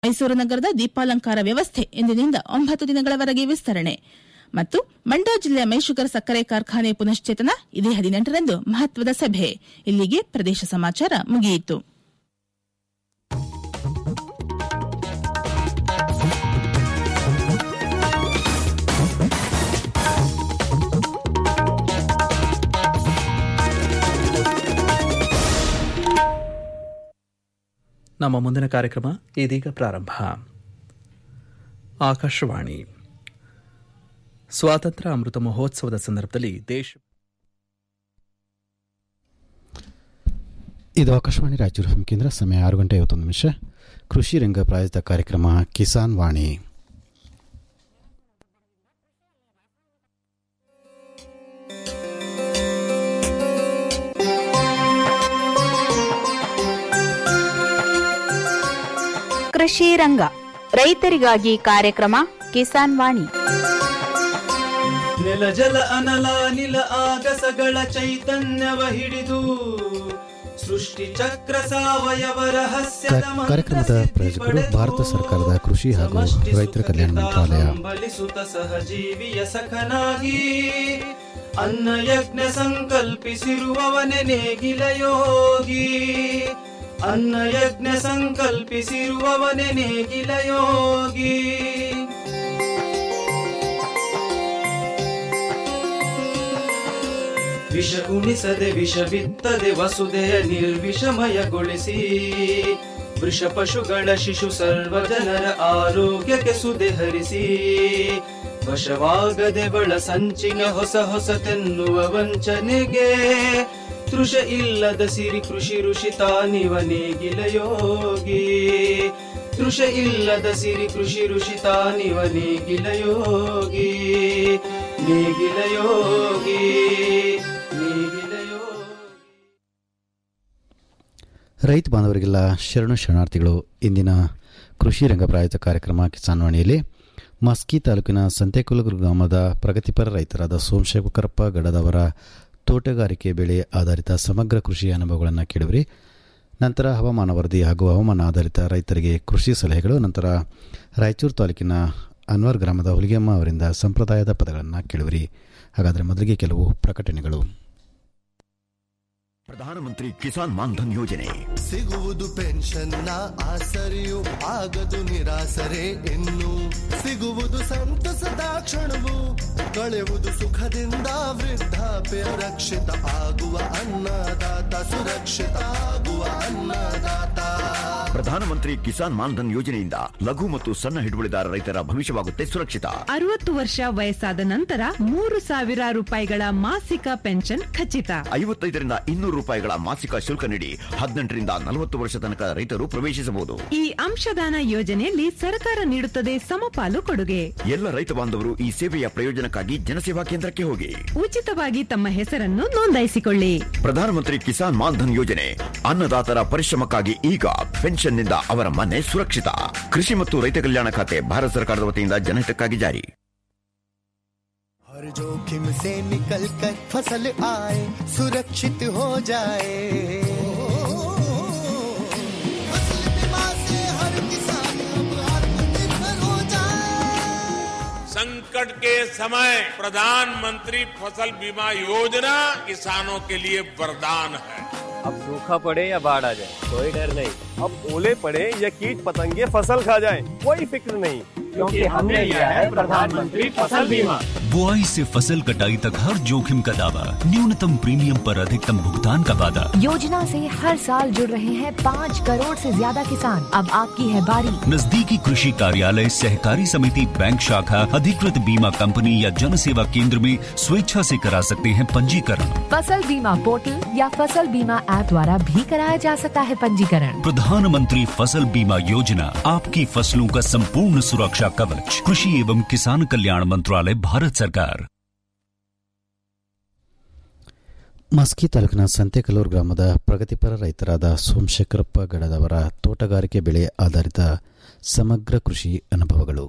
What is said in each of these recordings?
ಮೈಸೂರು ನಗರದ ದೀಪಾಲಂಕಾರ ವ್ಯವಸ್ಥೆ ಇಂದಿನಿಂದ ಒಂಬತ್ತು ದಿನಗಳವರೆಗೆ ವಿಸ್ತರಣೆ ಮತ್ತು ಮಂಡ್ಯ ಜಿಲ್ಲೆಯ ಮೈಶುಗರ್ ಸಕ್ಕರೆ ಕಾರ್ಖಾನೆ ಪುನಶ್ಚೇತನ ಇದೇ ಹದಿನೆಂಟರಂದು ಮಹತ್ವದ ಸಭೆ ಇಲ್ಲಿಗೆ ಪ್ರದೇಶ ಸಮಾಚಾರ ಮುಗಿಯಿತು ನಮ್ಮ ಮುಂದಿನ ಕಾರ್ಯಕ್ರಮ ಇದೀಗ ಪ್ರಾರಂಭ ಆಕಾಶವಾಣಿ ಸ್ವಾತಂತ್ರ್ಯ ಅಮೃತ ಮಹೋತ್ಸವದ ಸಂದರ್ಭದಲ್ಲಿ ದೇಶ ಇದು ಆಕಾಶವಾಣಿ ರಾಯಚೂರು ಎಫ್ ಕೇಂದ್ರ ಸಮಯ ಆರು ಗಂಟೆ ಐವತ್ತೊಂದು ನಿಮಿಷ ಕೃಷಿ ರಂಗ ಪ್ರಾಯೋಜಿತ ಕಾರ್ಯಕ್ರಮ ಕಿಸಾನ್ ವಾಣಿ ಕೃಷಿ ರಂಗ ರೈತರಿಗಾಗಿ ಕಾರ್ಯಕ್ರಮ ಕಿಸಾನ್ ವಾಣಿ ನೆಲ ಜಲ ಅನಲ ನಿಲ ಆಗಸಗಳ ಚೈತನ್ಯವ ಹಿಡಿದು ಸೃಷ್ಟಿ ಚಕ್ರ ಸಾವಯವ ರಹಸ್ಯದ ಕ- ಕಾರ್ಯಕ್ರಮದ ಪ್ರಾಯೋಜಕರು ಭಾರತ ಸರ್ಕಾರದ ಕೃಷಿ ಹಾಗೂ ರೈತರ ಕಲ್ಯಾಣ ಮಂತ್ರಾಲಯ ಬಲಿಸುತ್ತ ಸಹಜೀವಿಯ ಸಖನಾಗಿ ಅನ್ನ ಯಜ್ಞ ಸಂಕಲ್ಪಿಸಿರುವವನೆ ನೇಗಿಲ ಯೋಗಿ ಅನ್ನ ಯಜ್ಞ ಸಂಕಲ್ಪಿಸಿರುವವನೆ ನೇಗಿಲ ಯೋಗಿ ವಿಷ ಉಣಿಸದೆ ವಿಷ ಬಿತ್ತದೆ ವಸುದೆಯ ನಿರ್ವಿಷಮಯಗೊಳಿಸಿ ವೃಷ ಪಶುಗಳ ಶಿಶು ಸರ್ವ ಜನರ ಆರೋಗ್ಯಕ್ಕೆ ಸುದೆ ಹರಿಸಿ ವಶವಾಗದೆ ಬಳ ಸಂಚಿನ ಹೊಸ ಹೊಸತೆನ್ನುವ ವಂಚನೆಗೆ ತೃಷ ಇಲ್ಲದ ಸಿರಿ ಕೃಷಿ ಋಷಿ ತಾನಿವ ನೇಗಿಲ ಯೋಗಿ ತೃಷ ಇಲ್ಲದ ಸಿರಿ ಕೃಷಿ ಋಷಿ ತಾನಿವ ನೇಗಿಲ ಯೋಗಿ ನೇಗಿಲ ಯೋಗಿ ನೇಗಿಲ ಯೋಗಿ ರೈತ ಬಾಂಧವರಿಗೆಲ್ಲ ಶರಣು ಶರಣಾರ್ಥಿಗಳು ಇಂದಿನ ಕೃಷಿ ರಂಗ ಪ್ರಾಯೋಜಿತ ಕಾರ್ಯಕ್ರಮ ಕಿಸಾನ್ ವಾಣಿಯಲ್ಲಿ ಮಸ್ಕಿ ತಾಲೂಕಿನ ಸಂತೆಕುಲಗುರು ಗ್ರಾಮದ ಪ್ರಗತಿಪರ ರೈತರಾದ ಸೋಮಶೇಖರಪ್ಪ ಗಡದವರ ತೋಟಗಾರಿಕೆ ಬೆಳೆ ಆಧಾರಿತ ಸಮಗ್ರ ಕೃಷಿ ಅನುಭವಗಳನ್ನು ಕೇಳುವಿರಿ ನಂತರ ಹವಾಮಾನ ವರದಿ ಹಾಗೂ ಹವಾಮಾನ ಆಧಾರಿತ ರೈತರಿಗೆ ಕೃಷಿ ಸಲಹೆಗಳು ನಂತರ ರಾಯಚೂರು ತಾಲೂಕಿನ ಅನ್ವರ್ ಗ್ರಾಮದ ಹುಲಿಗೆಮ್ಮ ಅವರಿಂದ ಸಂಪ್ರದಾಯದ ಪದಗಳನ್ನು ಕೇಳುವಿರಿ ಹಾಗಾದರೆ ಮೊದಲಿಗೆ ಕೆಲವು ಪ್ರಕಟಣೆಗಳು ಪ್ರಧಾನಮಂತ್ರಿ ಕಿಸಾನ್ ಮಾನ್ಧನ್ ಯೋಜನೆ ಸಿಗುವುದು ಪೆನ್ಷನ್ನ ಆಸರೆಯು ಆಗದು ನಿರಾಸರೆ ಇನ್ನು ಸಿಗುವುದು ಸಂತಸದ ಕ್ಷಣವು ಕಳೆಯುವುದು ಸುಖದಿಂದ ವೃದ್ಧಾಪ್ಯ ರಕ್ಷಿತ ಆಗುವ ಅನ್ನದಾತ ಸುರಕ್ಷಿತ ಆಗುವ ಅನ್ನದಾತ ಪ್ರಧಾನಮಂತ್ರಿ ಕಿಸಾನ್ ಮಾನ್ಧನ್ ಯೋಜನೆಯಿಂದ ಲಘು ಮತ್ತು ಸಣ್ಣ ಹಿಡುವಳಿದಾರ ರೈತರ ಭವಿಷ್ಯವಾಗುತ್ತೆ ಸುರಕ್ಷಿತ ಅರವತ್ತು ವರ್ಷ ವಯಸ್ಸಾದ ನಂತರ ಮೂರು ಸಾವಿರ ರೂಪಾಯಿಗಳ ಮಾಸಿಕ ಪೆನ್ಷನ್ ಖಚಿತ ಐವತ್ತೈದರಿಂದ ಇನ್ನೂರು ರೂಪಾಯಿಗಳ ಮಾಸಿಕ ಶುಲ್ಕ ನೀಡಿ ಹದಿನೆಂಟರಿಂದ ನಲವತ್ತು ವರ್ಷ ತನಕ ರೈತರು ಪ್ರವೇಶಿಸಬಹುದು ಈ ಅಂಶದಾನ ಯೋಜನೆಯಲ್ಲಿ ಸರ್ಕಾರ ನೀಡುತ್ತದೆ ಸಮಪಾಲು ಕೊಡುಗೆ ಎಲ್ಲ ರೈತ ಬಾಂಧವರು ಈ ಸೇವೆಯ ಪ್ರಯೋಜನಕ್ಕಾಗಿ ಜನಸೇವಾ ಕೇಂದ್ರಕ್ಕೆ ಹೋಗಿ ಉಚಿತವಾಗಿ ತಮ್ಮ ಹೆಸರನ್ನು ನೋಂದಾಯಿಸಿಕೊಳ್ಳಿ ಪ್ರಧಾನಮಂತ್ರಿ ಕಿಸಾನ್ ಮಾನ್ಧನ್ ಯೋಜನೆ ಅನ್ನದಾತರ ಪರಿಶ್ರಮಕ್ಕಾಗಿ ಈಗ ಪೆನ್ಷನ್ನಿಂದ ಅವರ ಮನೆ ಸುರಕ್ಷಿತ ಕೃಷಿ ಮತ್ತು ರೈತ ಕಲ್ಯಾಣ ಖಾತೆ ಭಾರತ ಸರ್ಕಾರದ ವತಿಯಿಂದ ಜನಹಿತಕ್ಕಾಗಿ ಜಾರಿ हर जोखिम से निकल कर फसल आए सुरक्षित हो जाए फसल बीमा से हर किसान अब आत्मनिर्भर हो जाए संकट के समय प्रधानमंत्री फसल बीमा योजना किसानों के लिए वरदान है अब सूखा पड़े या बाढ़ आ जाए कोई डर नहीं अब ओले पड़े या कीट पतंगे फसल खा जाए कोई फिक्र नहीं क्योंकि हमने लिया है प्रधानमंत्री फसल बीमा बुआई से फसल कटाई तक हर जोखिम का दावा न्यूनतम प्रीमियम पर अधिकतम भुगतान का वादा योजना से हर साल जुड़ रहे हैं पाँच करोड़ से ज्यादा किसान अब आपकी है बारी नजदीकी कृषि कार्यालय सहकारी समिति बैंक शाखा अधिकृत बीमा कंपनी या जन सेवा केंद्र में स्वेच्छा से करा सकते हैं पंजीकरण फसल बीमा पोर्टल या फसल बीमा ऐप द्वारा भी कराया जा सकता है पंजीकरण प्रधानमंत्री फसल बीमा योजना आपकी फसलों का संपूर्ण सुरक्षा कवच कृषि एवं किसान कल्याण मंत्रालय भारत सरकार ಮಸ್ಕಿ ತಾಲೂಕಿನ ಸಂತೆಕಲ್ಲೂರು ಗ್ರಾಮದ ಪ್ರಗತಿಪರ ರೈತರಾದ ಸೋಮಶೇಖರಪ್ಪ ಗಡದವರ ತೋಟಗಾರಿಕೆ ಬೆಳೆ ಆಧಾರಿತ ಸಮಗ್ರ ಕೃಷಿ ಅನುಭವಗಳು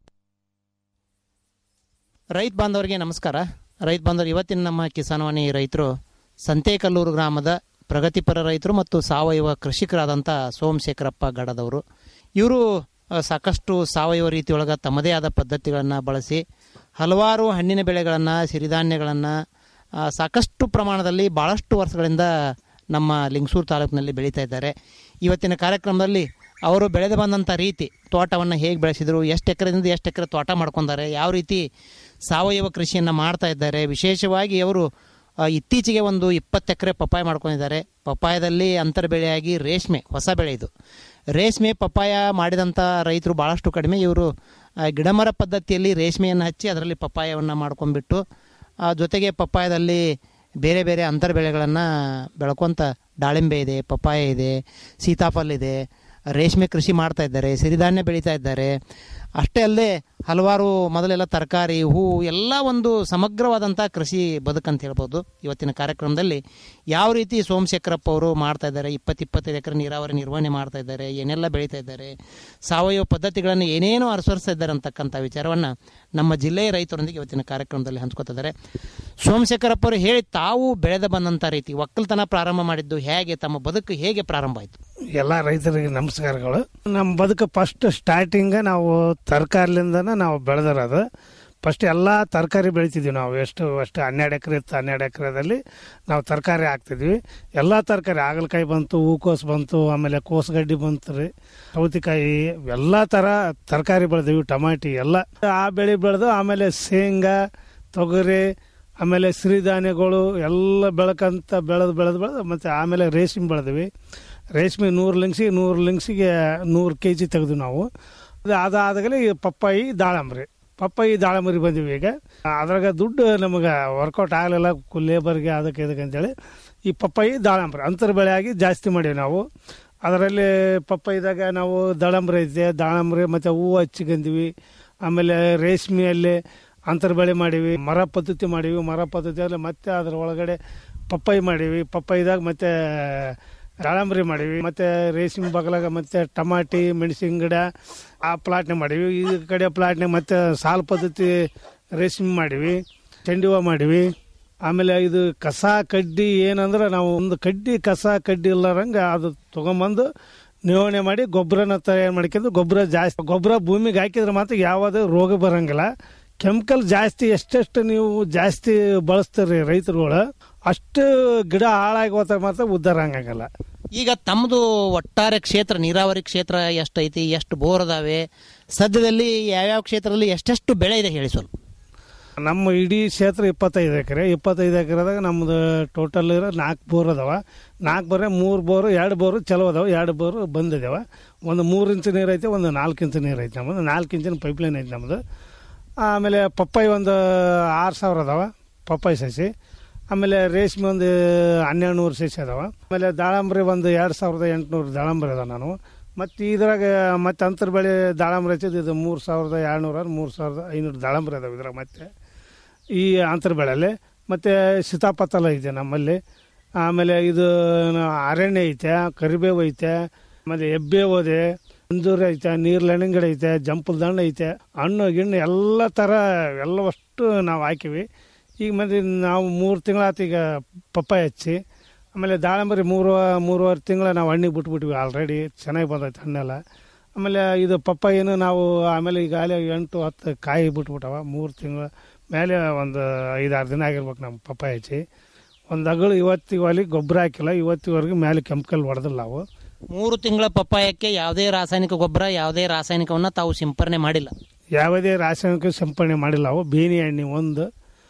ರೈತ ಬಾಂಧವರಿಗೆ ನಮಸ್ಕಾರ ರೈತ ಬಾಂಧವರು ಇವತ್ತಿನ ನಮ್ಮ ಕಿಸಾನ್ವಾಣಿ ರೈತರು ಸಂತೇಕಲ್ಲೂರು ಗ್ರಾಮದ ಪ್ರಗತಿಪರ ರೈತರು ಮತ್ತು ಸಾವಯವ ಕೃಷಿಕರಾದಂಥ ಸೋಮಶೇಖರಪ್ಪ ಗಡದವರು ಇವರು ಆ, ಸಾಕಷ್ಟು ಸಾವಯವ ರೀತಿಯೊಳಗೆ ತಮ್ಮದೇ ಆದ ಪದ್ಧತಿಗಳನ್ನು ಬಳಸಿ ಹಲವಾರು ಹಣ್ಣಿನ ಬೆಳೆಗಳನ್ನು ಸಿರಿಧಾನ್ಯಗಳನ್ನು ಸಾಕಷ್ಟು ಪ್ರಮಾಣದಲ್ಲಿ ಭಾಳಷ್ಟು ವರ್ಷಗಳಿಂದ ನಮ್ಮ ಲಿಂಗಸೂರು ತಾಲೂಕಿನಲ್ಲಿ ಬೆಳೀತಾ ಇದ್ದಾರೆ ಇವತ್ತಿನ ಕಾರ್ಯಕ್ರಮದಲ್ಲಿ ಅವರು ಬೆಳೆದು ಬಂದಂಥ ರೀತಿ ತೋಟವನ್ನು ಹೇಗೆ ಬೆಳೆಸಿದರು ಎಷ್ಟು ಎಕರೆದಿಂದ ಎಷ್ಟು ಎಕರೆ ತೋಟ ಮಾಡ್ಕೊಂತಾರೆ ಯಾವ ರೀತಿ ಸಾವಯವ ಕೃಷಿಯನ್ನು ಮಾಡ್ತಾ ಇದ್ದಾರೆ ವಿಶೇಷವಾಗಿ ಅವರು ಆ, ಇತ್ತೀಚೆಗೆ ಒಂದು ಇಪ್ಪತ್ತು ಎಕರೆ ಪಪ್ಪಾಯ ಮಾಡ್ಕೊಂಡಿದ್ದಾರೆ ಪಪ್ಪಾಯದಲ್ಲಿ ಅಂತರ ಬೆಳೆಯಾಗಿ ರೇಷ್ಮೆ ಹೊಸ ಬೆಳೆ ಇದು ರೇಷ್ಮೆ ಪಪ್ಪಾಯ ಮಾಡಿದಂಥ ರೈತರು ಭಾಳಷ್ಟು ಕಡಿಮೆ ಇವರು ಆ, ಗಿಡಮರ ಪದ್ಧತಿಯಲ್ಲಿ ರೇಷ್ಮೆಯನ್ನು ಹಚ್ಚಿ ಅದರಲ್ಲಿ ಪಪ್ಪಾಯವನ್ನು ಮಾಡ್ಕೊಂಡ್ಬಿಟ್ಟು ಆ, ಜೊತೆಗೆ ಪಪ್ಪಾಯದಲ್ಲಿ ಬೇರೆ ಬೇರೆ ಅಂತರ ಬೆಳೆಗಳನ್ನು ಬೆಳ್ಕೊತ ದಾಳಿಂಬೆ ಇದೆ ಪಪ್ಪಾಯ ಇದೆ ಸೀತಾಫಲ ಇದೆ ರೇಷ್ಮೆ ಕೃಷಿ ಮಾಡ್ತಾ ಇದ್ದಾರೆ ಸಿರಿಧಾನ್ಯ ಬೆಳೀತಾ ಇದ್ದಾರೆ ಅಷ್ಟೇ ಅಲ್ಲದೆ ಹಲವಾರು ಮೊದಲೆಲ್ಲ ತರಕಾರಿ ಹೂ ಎಲ್ಲ ಒಂದು ಸಮಗ್ರವಾದಂಥ ಕೃಷಿ ಬದುಕಂತ ಹೇಳ್ಬೋದು ಇವತ್ತಿನ ಕಾರ್ಯಕ್ರಮದಲ್ಲಿ ಯಾವ ರೀತಿ ಸೋಮಶೇಖರಪ್ಪ ಅವರು ಮಾಡ್ತಾ ಇದ್ದಾರೆ ಇಪ್ಪತ್ತು ಇಪ್ಪತ್ತೈದು ಎಕರೆ ನೀರಾವರಿ ನಿರ್ವಹಣೆ ಮಾಡ್ತಾ ಇದ್ದಾರೆ ಏನೆಲ್ಲ ಬೆಳೀತಾ ಇದ್ದಾರೆ ಸಾವಯವ ಪದ್ಧತಿಗಳನ್ನು ಏನೇನೋ ಅನುಸರಿಸ್ತಾ ಇದ್ದಾರೆ ಅಂತಕ್ಕಂಥ ವಿಚಾರವನ್ನು ನಮ್ಮ ಜಿಲ್ಲೆಯ ರೈತರೊಂದಿಗೆ ಇವತ್ತಿನ ಕಾರ್ಯಕ್ರಮದಲ್ಲಿ ಹಂಚ್ಕೋತಿದ್ದಾರೆ ಸೋಮಶೇಖರಪ್ಪ ಅವರು ಹೇಳಿ ತಾವು ಬೆಳೆದ ಬಂದಂಥ ರೀತಿ ಒಕ್ಕಲ್ತನ ಪ್ರಾರಂಭ ಮಾಡಿದ್ದು ಹೇಗೆ ತಮ್ಮ ಬದುಕು ಹೇಗೆ ಪ್ರಾರಂಭ ಆಯಿತು ಎಲ್ಲ ರೈತರಿಗೆ ನಮಸ್ಕಾರಗಳು ನಮ್ಮ ಬದುಕು ಫಸ್ಟ್ ಸ್ಟಾರ್ಟಿಂಗ್ ನಾವು ತರಕಾರಿಲಿಂದನೇ ನಾವು ಬೆಳೆದಿರೋದು ಫಸ್ಟ್ ಎಲ್ಲ ತರಕಾರಿ ಬೆಳಿತಿದ್ವಿ ನಾವು ಎಷ್ಟು ಅಷ್ಟು ಹನ್ನೆರಡು ಎಕರೆ ಇತ್ತು ಹನ್ನೆರಡು ಎಕರೆದಲ್ಲಿ ನಾವು ತರಕಾರಿ ಹಾಕ್ತಿದ್ವಿ ಎಲ್ಲ ತರಕಾರಿ ಹಾಗಲಕಾಯಿ ಬಂತು ಹೂಕೋಸು ಬಂತು ಆಮೇಲೆ ಕೋಸುಗಡ್ಡಿ ಬಂತು ರೀ ಸೌತೆಕಾಯಿ ಎಲ್ಲ ಥರ ತರಕಾರಿ ಬೆಳೆದಿವಿ ಟಮಾಟಿ ಎಲ್ಲ ಆ ಬೆಳೆ ಬೆಳೆದು ಆಮೇಲೆ ಶೇಂಗಾ ತೊಗರಿ ಆಮೇಲೆ ಸಿರಿಧಾನ್ಯಗಳು ಎಲ್ಲ ಬೆಳಕಂತ ಬೆಳೆದು ಬೆಳೆದು ಬೆಳೆದು ಮತ್ತು ಆಮೇಲೆ ರೇಷ್ಮೆ ಬೆಳೆದ್ವಿ ರೇಷ್ಮೆ ನೂರು ಲಿಂಗ್ಸಿಗೆ ನೂರು ಲಿಂಗ್ಸಿಗೆ ನೂರು ಕೆ ಜಿ ತೆಗೆದು ನಾವು ಅದು ಅದಾದಾಗಲೇ ಈ ಪಪ್ಪಾಯಿ ದಾಳಂಬ್ರಿ ಪಪ್ಪಾಯಿ ದಾಳಂಬರಿ ಬಂದಿವಿ ಈಗ ಅದ್ರಾಗ ದುಡ್ಡು ನಮಗೆ ವರ್ಕೌಟ್ ಆಗಲಿಲ್ಲ ಲೇಬರ್ಗೆ ಅದಕ್ಕೆ ಇದಕ್ಕೆ ಅಂತೇಳಿ ಈ ಪಪ್ಪಾಯಿ ದಾಳಂಬ್ರಿ ಅಂತರ ಬೆಳೆಯಾಗಿ ಜಾಸ್ತಿ ಮಾಡೀವಿ ನಾವು ಅದರಲ್ಲಿ ಪಪ್ಪಾಯಿದಾಗ ನಾವು ದಾಳಂಬ್ರಿ ಐತೆ ದಾಳಂಬ್ರಿ ಮತ್ತು ಹೂವು ಹಚ್ಚಿಕೊಂಡಿವಿ ಆಮೇಲೆ ರೇಷ್ಮೆಯಲ್ಲಿ ಅಂತರ ಬೆಳೆ ಮಾಡೀವಿ ಮರ ಪದ್ಧತಿ ಮಾಡೀವಿ ಮರ ಪದ್ಧತಿಯಲ್ಲಿ ಮತ್ತೆ ಅದ್ರ ಒಳಗಡೆ ಪಪ್ಪಾಯಿ ಮಾಡೀವಿ ಪಪ್ಪಾಯಿದಾಗ ಮತ್ತೆ ದಾಳಂಬ್ರಿ ಮಾಡೀವಿ ಮತ್ತೆ ರೇಷ್ಮೆ ಬಗಲಾಗ ಮತ್ತೆ ಟಮಾಟಿ ಮೆಣಸಿನ ಗಿಡ ಆ ಪ್ಲಾಟ್ನೆ ಮಾಡೀವಿ ಈ ಕಡೆ ಪ್ಲಾಟ್ನೆ ಮತ್ತೆ ಸಾಲು ಪದ್ಧತಿ ರೇಷ್ಮೆ ಮಾಡೀವಿ ಚೆಂಡು ಹೂವು ಮಾಡೀವಿ ಆಮೇಲೆ ಇದು ಕಸ ಕಡ್ಡಿ ಏನಂದ್ರೆ ನಾವು ಒಂದು ಕಡ್ಡಿ ಕಸ ಕಡ್ಡಿ ಇಲ್ಲರಂಗೆ ಅದು ತೊಗೊಂಬಂದು ನಿರ್ವಹಣೆ ಮಾಡಿ ಗೊಬ್ಬರನ ತಯಾರು ಮಾಡ್ಕೊಂಡು ಗೊಬ್ಬರ ಜಾಸ್ತಿ ಗೊಬ್ಬರ ಭೂಮಿಗೆ ಹಾಕಿದ್ರೆ ಮಾತ್ರ ಯಾವುದೇ ರೋಗ ಬರಂಗಿಲ್ಲ ಕೆಮಿಕಲ್ ಜಾಸ್ತಿ ಎಷ್ಟೆಷ್ಟು ನೀವು ಜಾಸ್ತಿ ಬಳಸ್ತೀರಿ ರೈತರುಗಳು ಅಷ್ಟು ಗಿಡ ಹಾಳಾಗಿ ಹೋದಾಗ ಮಾತ್ರ ಉದ್ಧಾರ ಆಗಂಗಿಲ್ಲ ಈಗ ತಮ್ಮದು ಒಟ್ಟಾರೆ ಕ್ಷೇತ್ರ ನೀರಾವರಿ ಕ್ಷೇತ್ರ ಎಷ್ಟೈತಿ ಎಷ್ಟು ಬೋರ್ ಅದಾವೆ ಸದ್ಯದಲ್ಲಿ ಯಾವ್ಯಾವ ಕ್ಷೇತ್ರದಲ್ಲಿ ಎಷ್ಟೆಷ್ಟು ಬೆಳೆ ಇದೆ ಹೇಳಿ ಸ್ವಲ್ಪ ನಮ್ಮ ಇಡೀ ಕ್ಷೇತ್ರ ಇಪ್ಪತ್ತೈದು ಎಕರೆ ಇಪ್ಪತ್ತೈದು ಎಕರೆದಾಗ ನಮ್ದು ಟೋಟಲ್ ಇರೋ ನಾಲ್ಕು ಬೋರ್ ಅದಾವ ನಾಲ್ಕು ಬೋರೆ ಮೂರು ಬೋರು ಎರಡು ಬೋರು ಚಲೋ ಅದಾವ ಎರಡು ಬೋರು ಬಂದಿದ್ದಾವ ಒಂದು ಮೂರು ಇಂಚು ನೀರು ಐತೆ ಒಂದು ನಾಲ್ಕು ಇಂಚು ನೀರು ಐತೆ ನಮ್ಮದು ನಾಲ್ಕು ಇಂಚಿನ ಪೈಪ್ಲೈನ್ ಐತೆ ನಮ್ಮದು ಆಮೇಲೆ ಪಪ್ಪಾಯಿ ಒಂದು ಆರು ಸಾವಿರ ಅದಾವ ಪಪ್ಪಾಯಿ ಸಸಿ ಆಮೇಲೆ ರೇಷ್ಮೆ ಒಂದು ಹನ್ನೆರಡು ನೂರು ಸಸಿ ಅದಾವ ಆಮೇಲೆ ದಾಳಂಬ್ರಿ ಒಂದು ಎರಡು ಸಾವಿರದ ಎಂಟುನೂರು ದಾಳಂಬ್ರಿ ಅದಾವ ನಾನು ಮತ್ತು ಇದ್ರಾಗ ಮತ್ತೆ ಅಂತರ ಬೆಳೆ ದಾಳಂಬ್ರಿ ಹಚ್ಚಿದ್ದು ಇದು ಮೂರು ಸಾವಿರದ ಏಳ್ನೂರ ಮೂರು ಸಾವಿರದ ಐನೂರು ದಾಳಂಬ್ರಿ ಅದಾವೆ ಇದ್ರಾಗ ಮತ್ತೆ ಈ ಅಂತರ ಬೆಳೆಯಲ್ಲಿ ಮತ್ತು ಸೀತಾಪತ್ತಲ ಐತೆ ನಮ್ಮಲ್ಲಿ ಆಮೇಲೆ ಇದು ಅರಣ್ಯ ಐತೆ ಕರಿಬೇವು ಐತೆ ಆಮೇಲೆ ಎಬ್ಬೇವು ಇದೆ ಅಂಜೂರ ಐತೆ ನೀರ್ಲೆಣ್ಣಿನ ಗಿಡ ಐತೆ ಜಂಪಲ್ ದಂಡ ಐತೆ ಹಣ್ಣು ಗಿಣ್ಣು ಎಲ್ಲ ಥರ ಎಲ್ಲವಷ್ಟು ನಾವು ಹಾಕಿವಿ ಈಗ ಮತ್ತೆ ನಾವು ಮೂರು ತಿಂಗಳಾತು ಈಗ ಪಪ್ಪಾಯ ಹಚ್ಚಿ ಆಮೇಲೆ ದಾಳಂಬರಿ ಮೂರು ಮೂರುವರೆ ತಿಂಗಳ ನಾವು ಹಣ್ಣಿಗೆ ಬಿಟ್ಬಿಟ್ವಿ ಆಲ್ರೆಡಿ ಚೆನ್ನಾಗಿ ಬಂದೈತೆ ಹಣ್ಣೆಲ್ಲ ಆಮೇಲೆ ಇದು ಪಪ್ಪಾಯಿನೂ ನಾವು ಆಮೇಲೆ ಈಗಾಗಲೇ ಎಂಟು ಹತ್ತು ಕಾಯಿ ಬಿಟ್ಬಿಟ್ಟವ ಮೂರು ತಿಂಗಳ ಮೇಲೆ ಒಂದು ಐದಾರು ದಿನ ಆಗಿರ್ಬೇಕು ನಮ್ಮ ಪಪ್ಪಾಯ ಹಚ್ಚಿ ಒಂದು ಅಗಳು ಇವತ್ತಿಗೆ ಅಲ್ಲಿ ಗೊಬ್ಬರ ಹಾಕಿಲ್ಲ ಇವತ್ತಿವರೆಗೂ ಮೇಲೆ ಕೆಮಿಕಲ್ ಹೊಡೆದಿಲ್ಲ ನಾವು ಮೂರು ತಿಂಗಳ ಪಪ್ಪಾಯಕ್ಕೆ ಯಾವುದೇ ರಾಸಾಯನಿಕ ಗೊಬ್ಬರ ಯಾವುದೇ ರಾಸಾಯನಿಕವನ್ನು ತಾವು ಸಿಂಪರಣೆ ಮಾಡಿಲ್ಲ ಯಾವುದೇ ರಾಸಾಯನಿಕ ಸಿಂಪಡಣೆ ಮಾಡಿಲ್ಲ ಅವು ಬೇನಿ ಎಣ್ಣೆ ಒಂದು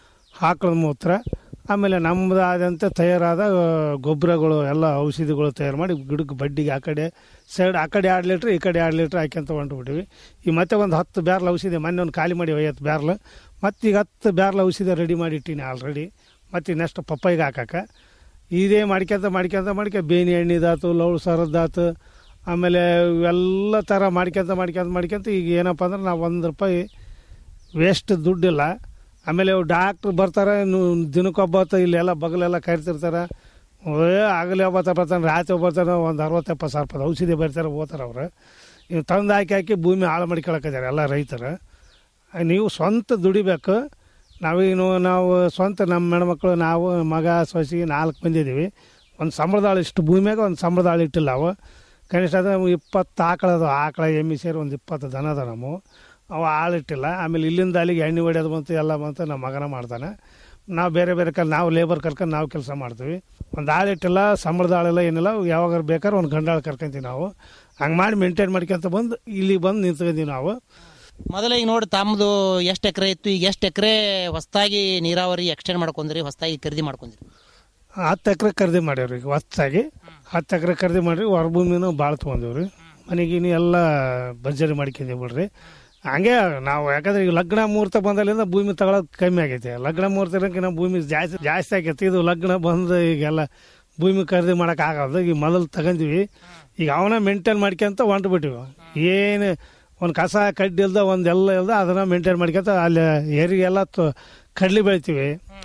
ಆಕಳದ ಮೂತ್ರ ಆಮೇಲೆ ನಮ್ಮದು ಆದಂಥ ತಯಾರಾದ ಆ, ಗೊಬ್ಬರಗಳು ಎಲ್ಲ ಔಷಧಿಗಳು ತಯಾರು ಮಾಡಿ ಗಿಡಕ್ಕೆ ಬಡ್ಡಿಗೆ ಆ ಕಡೆ ಸೈಡ್ ಆ ಕಡೆ ಎರಡು ಲೀಟ್ರ್ ಈ ಕಡೆ ಎರಡು ಲೀಟ್ರ್ ಹಾಕ್ಯಂತ ಹೊಂಟ್ಬಿಟ್ಟಿವಿ ಈ ಮತ್ತೆ ಒಂದು ಹತ್ತು ಬ್ಯಾರ್ಲ್ ಔಷಧಿ ಮೊನ್ನೆ ಒಂದು ಖಾಲಿ ಮಾಡಿ ಐವತ್ತು ಬ್ಯಾರ್ಲ್ ಮತ್ತು ಈಗ ಹತ್ತು ಬ್ಯಾರ್ಲ್ ಔಷಧಿ ರೆಡಿ ಮಾಡಿ ಇಟ್ಟೀನಿ ಆಲ್ರೆಡಿ ಮತ್ತು ನೆಕ್ಸ್ಟ್ ಪಪ್ಪಾಯಿಗೆ ಹಾಕಕ್ಕೆ ಇದೇ ಮಾಡ್ಕ್ಯಂತ ಮಾಡ್ಕ್ಯಂತ ಮಾಡ್ಕ್ಯ ಬೇನಿ ಎಣ್ಣೆದಾತು ಲೌಳು ಸರದ್ದಾತು ಆಮೇಲೆ ಇವೆಲ್ಲ ಥರ ಮಾಡ್ಕ್ಯಂತ ಮಾಡ್ಕ್ಯಂತ ಮಾಡ್ಕ್ಯಂತ ಈಗ ಏನಪ್ಪ ಅಂದ್ರೆ ನಾವು ಒಂದು ರೂಪಾಯಿ ವೇಸ್ಟ್ ದುಡ್ಡಿಲ್ಲ ಆಮೇಲೆ ಡಾಕ್ಟ್ರ್ ಬರ್ತಾರೆ ನು- ದಿನಕ್ಕೊಬ್ಬತ್ತು ಇಲ್ಲೆಲ್ಲ ಬಗಲೆಲ್ಲ ಕರಿತಿರ್ತಾರೆ ಏ ಆಗಲೇ ಒಬ್ಬತ್ತ ಬರ್ತಾನೆ ರಾತ್ರಿ ಬರ್ತಾನೆ ಒಂದು ಅರವತ್ತು ಎಪ್ಪತ್ತು ಸಾವಿರ ರೂಪಾಯಿ ಔಷಧಿ ಬರ್ತಾರೆ ಹೋಗ್ತಾರೆ ಅವ್ರು ಇವು ತಂದು ಹಾಕಿ ಹಾಕಿ ಭೂಮಿ ಹಾಳು ಮಾಡ್ಕೊಳಕಿದ್ದಾರೆ ಎಲ್ಲ ರೈತರು ನೀವು ಸ್ವಂತ ದುಡಿಬೇಕು ನಾವೇನು ನಾವು ಸ್ವಂತ ನಮ್ಮ ಹೆಣ್ಮಕ್ಳು ನಾವು ಮಗ ಸೊಸಿ ನಾಲ್ಕು ಮಂದಿ ಇದೀವಿ ಒಂದು ಸಂಬಳದಾಳು ಇಷ್ಟು ಭೂಮಿಯಾಗ ಒಂದು ಸಂಬಳದಾಳು ಇಟ್ಟಿಲ್ಲ ನಾವು ಕನಿಷ್ಠ ಅದು ಇಪ್ಪತ್ತು ಆಕಳ ಅದು ಆಕಳ ಎಮ್ಮೆ ಸೇರಿ ಒಂದು ಇಪ್ಪತ್ತು ದನ ಅದ ನಮ್ಮ ಅವು ಆಳಿಟ್ಟಿಲ್ಲ ಆಮೇಲೆ ಇಲ್ಲಿಂದ ಅಲ್ಲಿಗೆ ಎಣ್ಣೆ ಹೊಡೆಯೋದು ಬಂತು ಎಲ್ಲ ಬಂತು ನಮ್ಮ ಮಗನ ಮಾಡ್ತಾನೆ ನಾವು ಬೇರೆ ಬೇರೆ ಕಲ್ ನಾವು ಲೇಬರ್ ಕರ್ಕೊಂಡು ನಾವು ಕೆಲಸ ಮಾಡ್ತೀವಿ ಒಂದು ಆಳಿಟ್ಟಿಲ್ಲ ಸಂಬಳದ ಆಳಿಲ್ಲ ಏನಿಲ್ಲ ಯಾವಾಗ ಬೇಕಾದ್ರೆ ಒಂದು ಗಂಡಾಳ ಕರ್ಕೊಂತೀವಿ ನಾವು ಹಂಗೆ ಮಾಡಿ ಮೇಂಟೈನ್ ಮಾಡ್ಕೊಂತ ಬಂದು ಇಲ್ಲಿಗೆ ಬಂದು ನಿಂತ್ಕೊಂತೀವಿ ನಾವು ಮೊದಲ ಈಗ ನೋಡಿ ತಮ್ಮದು ಎಷ್ಟು ಎಕರೆ ಇತ್ತು ಈಗ ಎಷ್ಟು ಎಕರೆ ಹೊಸದಾಗಿ ನೀರಾವರಿ ಎಕ್ಸ್ಟೆಂಡ್ ಮಾಡ್ಕೊಂಡ್ರಿ ಹೊಸದಾಗಿ ಖರೀದಿ ಮಾಡ್ಕೊಂಡ್ರಿ ಹತ್ತು ಎಕರೆ ಖರೀದಿ ಮಾಡ್ಯಾವ್ರಿ ಈಗ ಹೊಸ್ತಾಗಿ ಹತ್ತು ಎಕರೆ ಖರೀದಿ ಮಾಡ್ರಿ ಹೊರಭೂಮಿನೂ ಭಾಳ ತೊಗೊಂಡಿವ್ರಿ ಮನೆಗಿನಿ ಎಲ್ಲ ಭರ್ಜರಿ ಮಾಡ್ಕೊಂಡೀವಿ ಬಿಡ್ರಿ ಹಂಗೆ ನಾವು ಯಾಕಂದ್ರೆ ಈಗ ಲಗ್ನ ಮುಹೂರ್ತ ಬಂದಲ್ಲಿಂದ ಭೂಮಿ ತಗೊಳೋದು ಕಮ್ಮಿ ಆಗೈತೆ ಲಗ್ನ ಮುಹೂರ್ತ ಇರೋಕ್ಕಿಂತ ಭೂಮಿ ಜಾಸ್ತಿ ಜಾಸ್ತಿ ಆಗೈತೆ ಇದು ಲಗ್ನ ಬಂದು ಈಗೆಲ್ಲ ಭೂಮಿ ಖರೀದಿ ಮಾಡೋಕೆ ಆಗೋದು ಈಗ ಮೊದಲು ತಗೊಂಡಿವಿ ಈಗ ಅವನ ಮೇಂಟೈನ್ ಮಾಡ್ಕೊಂತ ಹೊಂಟು ಬಿಟ್ಟಿವಿ ಏನು ಒಂದು ಕಸ ಕಡ್ಡಿ ಇಲ್ದ ಒಂದು ಎಲ್ಲ ಇಲ್ದ ಅದನ್ನ ಮೇಂಟೈನ್ ಮಾಡ್ಕೊಂತ ಅಲ್ಲಿ ಏರಿಗೆಲ್ಲ ಕಡ್ಲಿ ಬೆಳಿತೀವಿ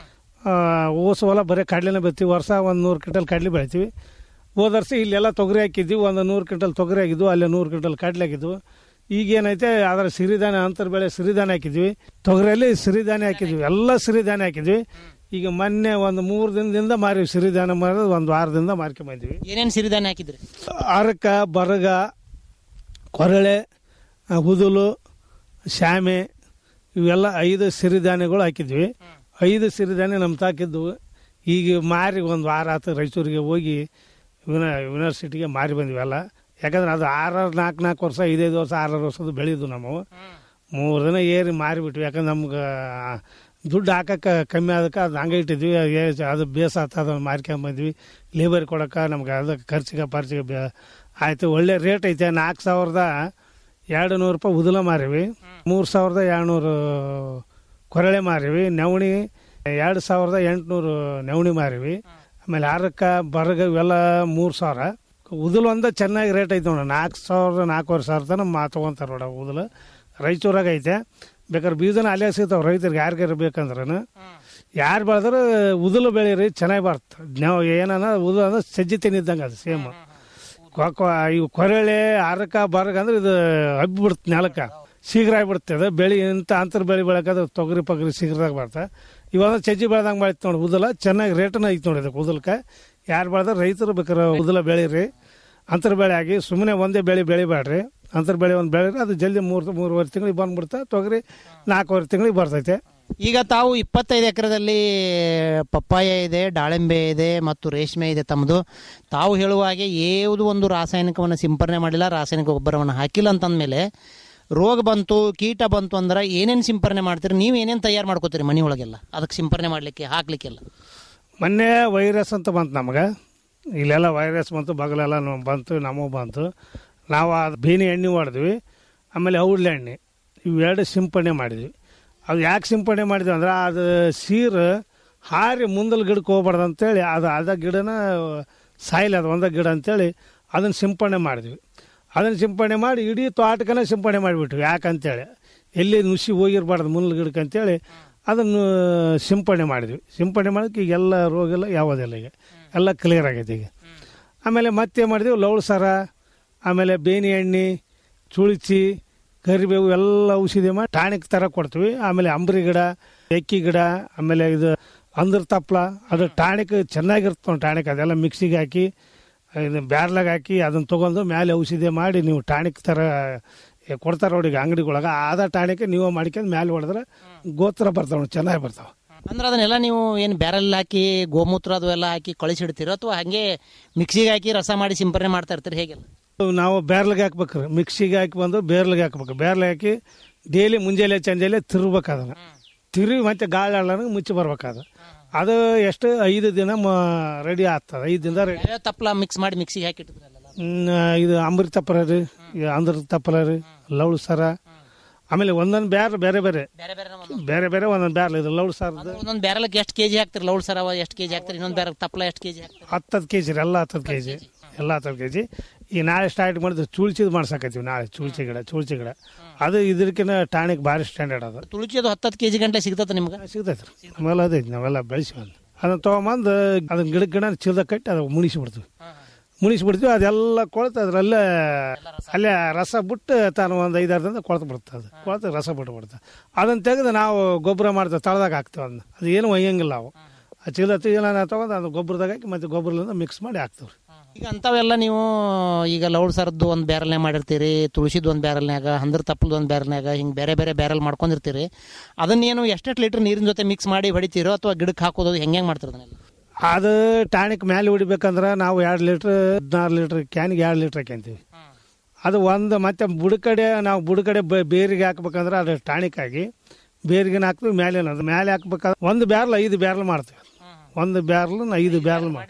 ಓಸು ಹೊಲ ಬರೀ ಕಡ್ಲೆನೇ ಬೆಳಿತೀವಿ ವರ್ಷ ಒಂದು ನೂರು ಕ್ವಿಂಟಲ್ ಕಡ್ಲಿ ಬೆಳಿತೀವಿ ಹೋದ ವರ್ಷ ಇಲ್ಲೆಲ್ಲ ತೊಗರಿ ಹಾಕಿದ್ವಿ ಒಂದು ನೂರು ಕ್ವಿಂಟಲ್ ತೊಗರಿ ಆಗಿದ್ವು ಅಲ್ಲಿ ನೂರು ಕ್ವಿಂಟಲ್ ಕಡ್ಲೆ ಆಗಿದ್ವು ಈಗೇನೈತೆ ಅದರ ಸಿರಿಧಾನ್ಯ ಅಂತರ ಬೆಳೆ ಸಿರಿಧಾನ್ಯ ಹಾಕಿದ್ವಿ ತೊಗರಿಯಲ್ಲಿ ಸಿರಿಧಾನ್ಯ ಹಾಕಿದ್ವಿ ಎಲ್ಲ ಸಿರಿಧಾನ್ಯ ಹಾಕಿದ್ವಿ ಈಗ ಮೊನ್ನೆ ಒಂದು ಮೂರು ದಿನದಿಂದ ಮಾರಿ ಸಿರಿಧಾನ್ಯ ಮಾರೋದು ಒಂದು ವಾರದಿಂದ ಮಾರ್ಕೊಂಡ್ ಬಂದ್ವಿ ಏನೇನು ಸಿರಿಧಾನ್ಯ ಹಾಕಿದ್ರಿ ಅರಕ ಬರಗ ಕೊರಳೆ ಆ, ಹುದುಲು ಶಾಮೆ ಇವೆಲ್ಲ ಐದು ಸಿರಿಧಾನ್ಯಗಳು ಹಾಕಿದ್ವಿ ಐದು ಸಿರಿಧಾನ್ಯ ನಮ್ಮ ತಾಕಿದ್ವು ಈಗ ಮಾರಿ ಒಂದು ವಾರ ಆತು ರಾಯಚೂರಿಗೆ ಹೋಗಿ ಯೂನ ಯೂನಿವರ್ಸಿಟಿಗೆ ಮಾರಿ ಬಂದ್ವಿ ಎಲ್ಲ ಯಾಕಂದ್ರೆ ಅದು ಆರಾರು ನಾಲ್ಕು ನಾಲ್ಕು ವರ್ಷ ಐದೈದು ವರ್ಷ ಆರಾರು ವರ್ಷದ ಬೆಳೆದು ನಾವು ಮೂರು ದಿನ ಏರಿ ಮಾರಿಬಿಟ್ವಿ ಯಾಕಂದ್ರೆ ನಮ್ಗೆ ದುಡ್ಡು ಹಾಕಕ್ಕೆ ಕಮ್ಮಿ ಅದಕ್ಕೆ ಅದು ಹಂಗೆ ಇಟ್ಟಿದ್ವಿ ಏ- ಅದು ಬೇಸ ಆತ ಅದನ್ನು ಮಾರ್ಕೊಂಬಂದ್ವಿ ಲೇಬರ್ ಕೊಡೋಕೆ ನಮ್ಗೆ ಅದಕ್ಕೆ ಖರ್ಚಿಗೆ ಪರ್ಚಿಗೆ ಬೇ ಆಯಿತು ಒಳ್ಳೆ ರೇಟ್ ಐತೆ ನಾಲ್ಕು ಸಾವಿರದ ಎರಡು ನೂರು ರೂಪಾಯಿ ಉದಲ ಮಾರಿವಿ ಮೂರು ಸಾವಿರದ ಎರಡುನೂರು ಕೊರಳೆ ಮಾರಿವಿ ನವಣಿ ಎರಡು ಸಾವಿರದ ಎಂಟುನೂರು ನವಣಿ ಮಾರಿವಿ ಆಮೇಲೆ ಅರಕ ಬರಗ ಇವೆಲ್ಲ ಮೂರು ಸಾವಿರ ಉದಲು ಒಂದ ಚೆನ್ನಾಗಿ ರೇಟ್ ಐತೆ ನೋಡ ನಾಲ್ಕು ಸಾವಿರದ ನಾಲ್ಕೂವರೆ ಸಾವಿರ ತನಕ ಮಾ ತೊಗೊಂತಾರೆ ನೋಡ ಉದಲು ರಾಯಚೂರಾಗ ಐತೆ ಬೇಕಾದ್ರೆ ಬೀಜನ ಅಲ್ಲೇ ಸಿಗ್ತಾವೆ ರೈತರಿಗೆ ಯಾರಿಗಾರು ಬೇಕಂದ್ರೆ ಯಾರು ಬೆಳೆದ್ರೆ ಉದಲು ಬೆಳೀರಿ ಚೆನ್ನಾಗಿ ಬರ್ತದೆ ನಾವು ಏನನ್ನ ಉದಲು ಅಂದ್ರೆ ಸಜ್ಜಿ ತಿನ್ನಿದ್ದಂಗೆ ಅದು ಸೇಮ್ ಇವು ಕೊರಳೆ ಅರಕ ಬರಗ ಅಂದ್ರೆ ಇದು ಹಬ್ಬಿ ಬಿಡುತ್ತೆ ನೆಲಕ್ಕೆ ಶೀಘ್ರ ಆಗಿಬಿಡುತ್ತೆ ಅದು ಬೆಳೆ ಇಂಥ ಅಂತರ ಬೆಳೆ ಬೆಳಕಾದ್ರೆ ತೊಗರಿ ಪಗರಿ ಶೀಘ್ರದಾಗ ಬರ್ತದೆ ಇವಾಗ ಸಜ್ಜಿ ಬೆಳೆದಂಗೆ ಬೆಳಿತು ನೋಡಿ ಉದಲ ಚೆನ್ನಾಗಿ ರೇಟನ್ನ ಐತೆ ನೋಡಿ ಅದಕ್ಕೆ ಉದಲಕ್ಕೆ ಯಾರು ಬೆಳೆದ್ರೆ ರೈತರು ಬೇಕಾದ್ರೆ ಉದಲ ಬೆಳೀರಿ ಅಂತರ ಬೆಳೆ ಆಗಿ ಸುಮ್ಮನೆ ಒಂದೇ ಬೆಳೆ ಬೆಳಿಬೇಡ್ರಿ ಅಂತರ ಬೆಳೆ ಒಂದು ಬೆಳೀರಿ ಅದು ಜಲ್ದಿ ಮೂರು ಮೂರುವರೆ ತಿಂಗಳಿಗೆ ಬಂದ್ಬಿಡ್ತಾ ತೊಗರಿ ನಾಲ್ಕೂವರೆ ತಿಂಗಳಿಗೆ ಬರ್ತೈತೆ ಈಗ ತಾವು ಇಪ್ಪತ್ತೈದು ಎಕರೆದಲ್ಲಿ ಪಪ್ಪಾಯ ಇದೆ ದಾಳಿಂಬೆ ಇದೆ ಮತ್ತು ರೇಷ್ಮೆ ಇದೆ ತಮ್ಮದು ತಾವು ಹೇಳುವ ಹಾಗೆ ಯಾವುದು ಒಂದು ರಾಸಾಯನಿಕವನ್ನು ಸಿಂಪರಣೆ ಮಾಡಿಲ್ಲ ರಾಸಾಯನಿಕ ಗೊಬ್ಬರವನ್ನು ಹಾಕಿಲ್ಲ ಅಂತಂದಮೇಲೆ ರೋಗ ಬಂತು ಕೀಟ ಬಂತು ಅಂದ್ರೆ ಏನೇನು ಸಿಂಪರಣೆ ಮಾಡ್ತೀರಿ ನೀವು ಏನೇನು ತಯಾರು ಮಾಡ್ಕೋತೀರಿ ಮನೆ ಒಳಗೆಲ್ಲ ಅದಕ್ಕೆ ಸಿಂಪರಣೆ ಮಾಡಲಿಕ್ಕೆ ಹಾಕ್ಲಿಕ್ಕೆಲ್ಲ ಮೊನ್ನೆ ವೈರಸ್ ಅಂತ ಬಂತು ನಮಗೆ ಇಲ್ಲೆಲ್ಲ ವೈರಸ್ ಬಂತು ಬಗಲೆಲ್ಲ ನಮ್ಗ್ ಬಂತು ನಮಗೆ ಬಂತು ನಾವು ಅದು ಬೇನೆ ಎಣ್ಣೆ ಹೊಡೆದ್ವಿ ಆಮೇಲೆ ಔಡ್ಲೆ ಎಣ್ಣೆ ಇವೆರಡು ಸಿಂಪಡಣೆ ಮಾಡಿದ್ವಿ ಅದು ಯಾಕೆ ಸಿಂಪಡಣೆ ಮಾಡಿದ್ವಿ ಅಂದ್ರೆ ಅದು ಸೀರು ಹಾರಿ ಮುಂದಲ್ ಗಿಡಕ್ಕೆ ಹೋಗ್ಬಾರ್ದು ಅಂತೇಳಿ ಅದು ಅದ ಗಿಡನ ಸಾಯಿಲ್ ಅದು ಒಂದೇ ಗಿಡ ಅಂತೇಳಿ ಅದನ್ನು ಸಿಂಪಡಣೆ ಮಾಡಿದ್ವಿ ಅದನ್ನು ಸಿಂಪಡಣೆ ಮಾಡಿ ಇಡೀ ತೋಟಕ್ಕನೇ ಸಿಂಪಡಣೆ ಮಾಡಿಬಿಟ್ವಿ ಯಾಕಂತೇಳಿ ಎಲ್ಲಿ ನುಸಿ ಹೋಗಿರ್ಬಾರ್ದು ಮುನ್ನಲ್ ಗಿಡಕ್ಕೆ ಅಂತೇಳಿ ಅದನ್ನು ಸಿಂಪಡಣೆ ಮಾಡಿದ್ವಿ ಸಿಂಪಡಣೆ ಮಾಡೋಕ್ಕೆ ಈಗ ಎಲ್ಲ ರೋಗ ಎಲ್ಲ ಯಾವುದಿಲ್ಲ ಈಗ ಎಲ್ಲ ಕ್ಲಿಯರ್ ಆಗೈತೆ ಈಗ ಆಮೇಲೆ ಮತ್ತೆ ಮಾಡಿದ್ವಿ ಲೌಳ್ ಸರ ಆಮೇಲೆ ಬೇನಿ ಎಣ್ಣೆ ಚುಳಿಚಿ ಕರಿಬೇವು ಎಲ್ಲ ಔಷಧಿ ಮಾಡಿ ಟಾಣಿಕ್ ಥರ ಕೊಡ್ತೀವಿ ಆಮೇಲೆ ಅಂಬ್ರಿ ಗಿಡ ಎಕ್ಕಿ ಗಿಡ ಆಮೇಲೆ ಇದು ಅಂದ್ರ ತಪ್ಪಲ ಅದು ಟಾಣಿಕ್ ಚೆನ್ನಾಗಿರುತ್ತೆ ನೋಡಿ ಟಾಣಿಕ್ ಅದೆಲ್ಲ ಮಿಕ್ಸಿಗೆ ಹಾಕಿ ಇದು ಬ್ಯಾರ್ಲಾಗ ಹಾಕಿ ಅದನ್ನು ತೊಗೊಂಡು ಮೇಲೆ ಔಷಧಿ ಮಾಡಿ ನೀವು ಟಾಣಿಕ್ ಥರ ಕೊಡ್ತಾರೆ ನೋಡಿ ಈಗ ಅಂಗಡಿಗೊಳಗೆ ಆದ ಟಾಣಿಕ್ ನೀವು ಮಾಡ್ಕೊಂಡು ಮೇಲೆ ಹೊಡೆದ್ರೆ ಗೋತ್ರ ಬರ್ತಾವೆ ಚೆನ್ನಾಗಿ ಬರ್ತಾವೆ ಅಂದ್ರೆ ಅದನ್ನೆಲ್ಲ ನೀವು ಏನು ಬ್ಯಾರಲ್ ಹಾಕಿ ಗೋಮೂತ್ರ ಅದು ಎಲ್ಲ ಹಾಕಿ ಕಳಿಸಿಡ್ತೀರೋ ಅಥವಾ ಹಾಗೆ ಮಿಕ್ಸಿಗೆ ಹಾಕಿ ರಸ ಮಾಡಿ ಸಿಂಪರಣೆ ಮಾಡ್ತಾ ಇರ್ತೀರಿ ಹೇಗೆಲ್ಲ ನಾವು ಬೇರ್ಲಿಗೆ ಹಾಕ್ಬೇಕು ಮಿಕ್ಸಿಗೆ ಹಾಕಿ ಬಂದು ಬೇರ್ಲಿಗೆ ಹಾಕ್ಬೇಕು ಬೇರ್ಲಿಗೆ ಹಾಕಿ ಡೈಲಿ ಮುಂಜಾನೆ ಚಂಜಾಲೆ ತಿರ್ಬೇಕು ಅದನ್ನು ತಿರುವಿ ಮತ್ತೆ ಗಾಳಿ ಆಡ್ಲಾರ್ದಂಗೆ ಮುಚ್ಚಿ ಬರ್ಬೇಕಾದ ಅದು ಎಷ್ಟು ಐದು ದಿನ ರೆಡಿ ಆಗ್ತದೆ ಐದು ದಿನ ರೆಡಿ ಯಾವ್ಯಾವ ತಪ್ಪಲ ಮಿಕ್ಸ್ ಮಾಡಿ ಮಿಕ್ಸಿಗೆ ಹಾಕಿ ಇಟ್ಟಿದ್ರಲ್ಲ ಇದು ಅಂಬರಿ ತಪ್ಪಲ ರೀ ಇದು ಅಂದ್ರ ತಪ್ಪಲ ರೀ ಲೌಳು ಸರ ಆಮೇಲೆ ಒಂದೊಂದು ಬ್ಯಾರ್ ಬೇರೆ ಬೇರೆ ಬೇರೆ ಬೇರೆ ಒಂದೊಂದು ಬ್ಯಾರ್ಲ್ ಇದು ಲೌಳು ಸರ ಒಂದೊಂದು ಬ್ಯಾರಲ್ಗೆ ಎಷ್ಟು ಕೆಜಿ ಹಾಕ್ತಿರಿ ಲೌಡ್ ಸರವ ಎಷ್ಟು ಕೆಜಿ ಹಾಕ್ತಿರಿ ಇನ್ನೊಂದು ಬ್ಯಾರಲ್ ತಪ್ಪಲ ಎಷ್ಟು ಕೆಜಿ ಹಾಕ್ತಿರಿ ಹತ್ತತ್ತು ಕೆ ಜಿ ರೀ ಎಲ್ಲ ಹತ್ತತ್ತು ಕೆ ಜಿ ಎಲ್ಲ ಹತ್ತತ್ತು ಕೆ ಜಿ ಈ ನಾಳೆ ಸ್ಟಾರ್ಟ್ ಮಾಡಿದ್ರೆ ಚುಳ್ಚಿದ್ ಮಾಡ್ಸಕತ್ತೀವಿ ನಾಳೆ ಚುಳ್ಚಿ ಗಿಡ ಚುಳ್ಚಿ ಗಿಡ ಅದು ಇದಕ್ಕಿಂತ ಟಾಣಿಕ್ ಭಾರಿ ಸ್ಟ್ಯಾಂಡರ್ಡ್ ಅದು ತುಳಸಿ ಅದು ಹತ್ತತ್ತು ಕೆಜಿ ಗಂಟೆ ಸಿಗ್ತದೆ ನಿಮ್ಗೆ ಸಿಗ್ತೈತೆ ರೀ ನಮ್ಮೆಲ್ಲ ಅದೈತಿ ನಾವೆಲ್ಲ ಬೆಳೆಸಿವಂದು ಅದನ್ನ ತೊಗೊಂಬಂದು ಅದನ್ನ ಗಿಡ ಗಿಡ ಚೀಲದಾಗ ಕಟ್ಟಿ ಅದು ಮುಣಿಸಿಬಿಡ್ತೀವಿ ಮುಣಿಸ್ಬಿಡ್ತೀವಿ ಅದೆಲ್ಲ ಕೊಳ್ತು ಅದ್ರಲ್ಲೇ ಅಲ್ಲೇ ರಸ ಬಿಟ್ಟು ತಾನು ಒಂದು ಐದಾರು ದಿನ ಕೊಳ್ತು ಬಿಡುತ್ತೆ ಅದು ಕೊಳ್ತು ರಸ ಬಿಟ್ಟು ಬಿಡುತ್ತೆ ಅದನ್ನು ತೆಗೆದು ನಾವು ಗೊಬ್ಬರ ಮಾಡ್ತೇವೆ ತಳದಾಗ ಹಾಕ್ತೀವಿ ಅದನ್ನ ಅದು ಏನು ಒಯ್ಯಂಗಿಲ್ಲ ನಾವು ಆ ಚೀಲ ಚೀಲ ತೊಗೊಂಡು ಅದು ಗೊಬ್ಬರದಾಗ ಹಾಕಿ ಮತ್ತೆ ಗೊಬ್ಬರದಿಂದ ಮಿಕ್ಸ್ ಮಾಡಿ ಹಾಕ್ತೀವಿ ರೀ ಈಗ ಅಂಥವೆಲ್ಲ ನೀವು ಈಗ ಲೌಡ್ ಸರ್ದು ಒಂದು ಬ್ಯಾರಲ್ನಾಗ ಮಾಡಿರ್ತೀರಿ ತುಳಸಿದು ಒಂದು ಬ್ಯಾರಲ್ನಾಗ ಹಂದ್ರ ತಪ್ಪಲ್ದು ಒಂದು ಬ್ಯಾರಲ್ನಾಗ ಹಿಂಗೆ ಬೇರೆ ಬೇರೆ ಬ್ಯಾರಲ್ ಮಾಡ್ಕೊಂಡಿರ್ತೀರಿ ಅದನ್ನೇನು ಎಷ್ಟೆಷ್ಟು ಲೀಟ್ರ್ ನೀರಿನ ಜೊತೆ ಮಿಕ್ಸ್ ಮಾಡಿ ಹೊಡಿತೀರೋ ಅಥವಾ ಗಿಡಕ್ಕೆ ಹಾಕೋದು ಹೆಂಗೆ ಹೆಂಗೆ ಮಾಡ್ತೀರಿ ಅದನ್ನೆಲ್ಲ ಅದು ಟಾನಿಕ್ ಮೇಲೆ ಹೊಡಿಬೇಕಂದ್ರೆ ನಾವು ಎರಡು ಲೀಟ್ರ್ ಹದಿನಾರು ಲೀಟ್ರ್ ಕ್ಯಾನ್ಗೆ ಎರಡು ಲೀಟ್ರ್ ಹಾಕ್ಯಂತೀವಿ ಅದು ಒಂದು ಮತ್ತೆ ಬುಡಕಡೆ ನಾವು ಬುಡಕಡೆ ಬ- ಬೇರಿಗೆ ಹಾಕ್ಬೇಕಂದ್ರೆ ಅದು ಟಾನಿಕ್ ಆಗಿ ಬೇರಿಗೆ ಹಾಕ್ತೀವಿ ಮೇಲೆ ಅದು ಮೇಲೆ ಹಾಕ್ಬೇಕಾದ್ರೆ ಒಂದು ಬ್ಯಾರ್ಲ್ ಐದು ಬ್ಯಾರ್ಲ್ ಮಾಡ್ತೀವಿ ಒಂದು ಬ್ಯಾರ್ಲ್ ಐದು ಬ್ಯಾರ್ಲ್ ಮಾಡಿ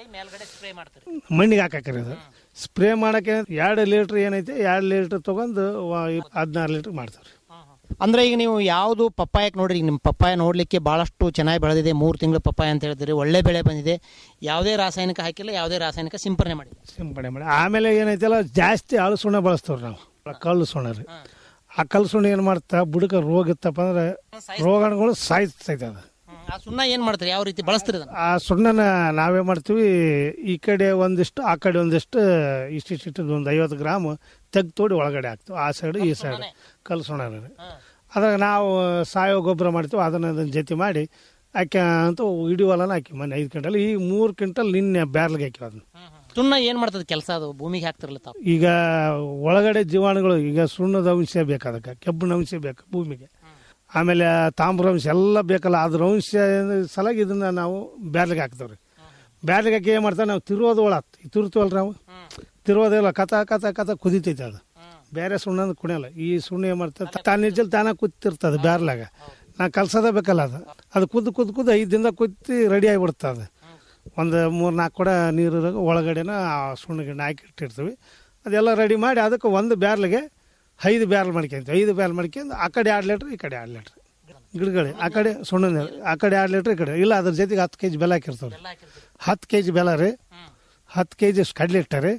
ಮಣ್ಣಿಗೆ ಹಾಕಾಕ್ರಿ ಅದು ಸ್ಪ್ರೇ ಮಾಡೋಕೆ ಎರಡು ಲೀಟ್ರ್ ಏನೈತೆ ಎರಡು ಲೀಟ್ರ್ ತೊಗೊಂಡು ಹದಿನಾರು ಲೀಟ್ರ್ ಮಾಡ್ತೀವಿ ಅಂದ್ರೆ ಈಗ ನೀವು ಯಾವುದು ಪಪ್ಪಾಯಕ್ಕೆ ನೋಡ್ರಿ ಈಗ ನಿಮ್ಮ ಪಪ್ಪಾಯ ನೋಡ್ಲಿಕ್ಕೆ ಬಹಳಷ್ಟು ಚೆನ್ನಾಗಿ ಬೆಳೆದಿದೆ ಮೂರು ತಿಂಗಳು ಪಪ್ಪಾಯ ಅಂತ ಹೇಳಿದ್ರಿ ಒಳ್ಳೆ ಬೆಳೆ ಬಂದಿದೆ ಯಾವುದೇ ರಾಸಾಯನಿಕ ಹಾಕಿಲ್ಲ ಯಾವುದೇ ರಾಸಾಯನಿಕ ಸಿಂಪರಣೆ ಮಾಡಿ ಸಿಂಪಡಣೆ ಮಾಡಿ ಆಮೇಲೆ ಏನೈತಲ್ಲ ಜಾಸ್ತಿ ಅಳು ಸುಣ್ಣ ಬಳಸ್ತವ್ರಿ ನಾವು ಕಲ್ಲು ಸುಣ್ಣ ರೀ ಆ ಕಲ್ಲು ಸುಣ್ಣ ಏನು ಮಾಡ್ತಾ ಬುಡಕ ರೋಗ ಇತ್ತಪ್ಪ ಅಂದ್ರೆ ರೋಗಾಣುಗಳು ಸಾಯ್ತೈತೆ ಅದು ಆ ಸುಣ್ಣ ಏನ್ ಮಾಡ್ತೀರಿ ಯಾವ ರೀತಿ ಬಳಸ್ತೀರಿ ಅದನ್ನ ಆ ಸುಣ್ಣನ ನಾವೇ ಮಾಡ್ತೀವಿ ಈ ಕಡೆ ಒಂದಿಷ್ಟು ಆ ಕಡೆ ಒಂದಿಷ್ಟು ಇಷ್ಟಿಷ್ಟು ಒಂದು ಐವತ್ತು ಗ್ರಾಮ್ ತೆಗ್ದು ತೋಡಿ ಒಳಗಡೆ ಹಾಕ್ತೀವಿ ಆ ಸೈಡ್ ಈ ಸೈಡ್ ಕಲ್ಲು ಸುಣ್ಣ ರೀ ಅದ್ರಾಗ ನಾವು ಸಾವಯವ ಗೊಬ್ಬರ ಮಾಡ್ತೀವಿ ಅದನ್ನ ಅದನ್ನ ಜೊತೆ ಮಾಡಿ ಹಾಕಿ ಅಂತ ಇಡೀ ಹೊಲನ ಹಾಕಿ ಮೊನ್ನೆ ಐದು ಕ್ವಿಂಟಲ್ ಈ ಮೂರು ಕ್ವಿಂಟಲ್ ನಿನ್ನೆ ಬ್ಯಾರ್ಲ್ಗೆ ಹಾಕಿವಿ ಅದನ್ನ ಸುಣ್ಣ ಏನ್ ಮಾಡ್ತದೆ ಕೆಲಸ ಅದು ಭೂಮಿಗೆ ಹಾಕ್ತಿರಲ್ಲ ತಾವು ಈಗ ಒಳಗಡೆ ಜೀವಾಣುಗಳು ಈಗ ಸುಣ್ಣದ ಅಂಶ ಬೇಕು ಅದಕ್ಕೆ ಕೆಬ್ಬಿನ ಅಂಶ ಬೇಕು ಭೂಮಿಗೆ ಆಮೇಲೆ ತಾಮ್ರ ಅಂಶ ಎಲ್ಲ ಬೇಕಲ್ಲ ಅದ್ರ ಅಂಶ ಸಲಾಗಿ ಇದನ್ನ ನಾವು ಬ್ಯಾರ್ಲಿಗೆ ಹಾಕ್ತೇವ್ರಿ ಬ್ಯಾರ್ಲಿಗೆ ಹಾಕಿ ಏನು ಮಾಡ್ತಾರೆ ನಾವು ತಿರುவோದು ಒಳ ತಿರುತ್ತೀವಲ್ಲ ನಾವು ತಿರುವುದಿಲ್ಲ ಕಥ ಕಥ ಕಥ ಕುದಿತೈತೆ ಅದು ಬೇರೆ ಸುಣ್ಣ ಅಂದ್ರೆ ಕುಣಿಯಲ್ಲ ಈ ಸುಣ್ಣ ಏನು ಮಾಡ್ತಾರೆ ತಾನು ನಿಜಲ್ ತಾನ ಕುತ್ತಿರ್ತದೆ ಬ್ಯಾರ್ಲಾಗ ನಾ ಕಲ್ಸೋದೇ ಬೇಕಲ್ಲ ಅದು ಅದು ಕುದ್ದು ಕುದ್ದು ಕುದ್ದು ಐದು ದಿನದಾಗ ಕುತ್ತಿ ರೆಡಿ ಆಗಿಬಿಡುತ್ತೆ ಅದು ಒಂದು ಮೂರು ನಾಲ್ಕು ಕೊಡ ನೀರು ಒಳಗಡೆನ ಆ ಸುಣ್ಣ ಗಿಣ್ಣ ಹಾಕಿ ಇಟ್ಟಿರ್ತೀವಿ ಅದೆಲ್ಲ ರೆಡಿ ಮಾಡಿ ಅದಕ್ಕೆ ಒಂದು ಬ್ಯಾರ್ಲಿಗೆ ಐದು ಬ್ಯಾರ್ಲ್ ಮಾಡ್ಕೊಂತೀವಿ ಐದು ಬ್ಯಾರ್ಲ್ ಮಾಡ್ಕೊಂಡು ಆ ಕಡೆ ಎರಡು ಲೀಟ್ರ್ ಈ ಕಡೆ ಎರಡು ಲೀಟ್ರ್ ಗಿಡಗಳು ಆ ಕಡೆ ಸುಣ್ಣ ನೀರು ಆ ಕಡೆ ಎರಡು ಲೀಟ್ರ್ ಈ ಕಡೆ ಇಲ್ಲ ಅದ್ರ ಜೊತೆಗೆ ಹತ್ತು ಕೆ ಜಿ ಬೆಲ್ಲ ಹಾಕಿರ್ತಾವೆ ಹತ್ತು ಕೆ ಜಿ ಬೆಲ್ಲ ರೀ ಹತ್ತು ಕೆ ಜಿ ಕಡಲೆ ಹಿಟ್ಟ ರೀ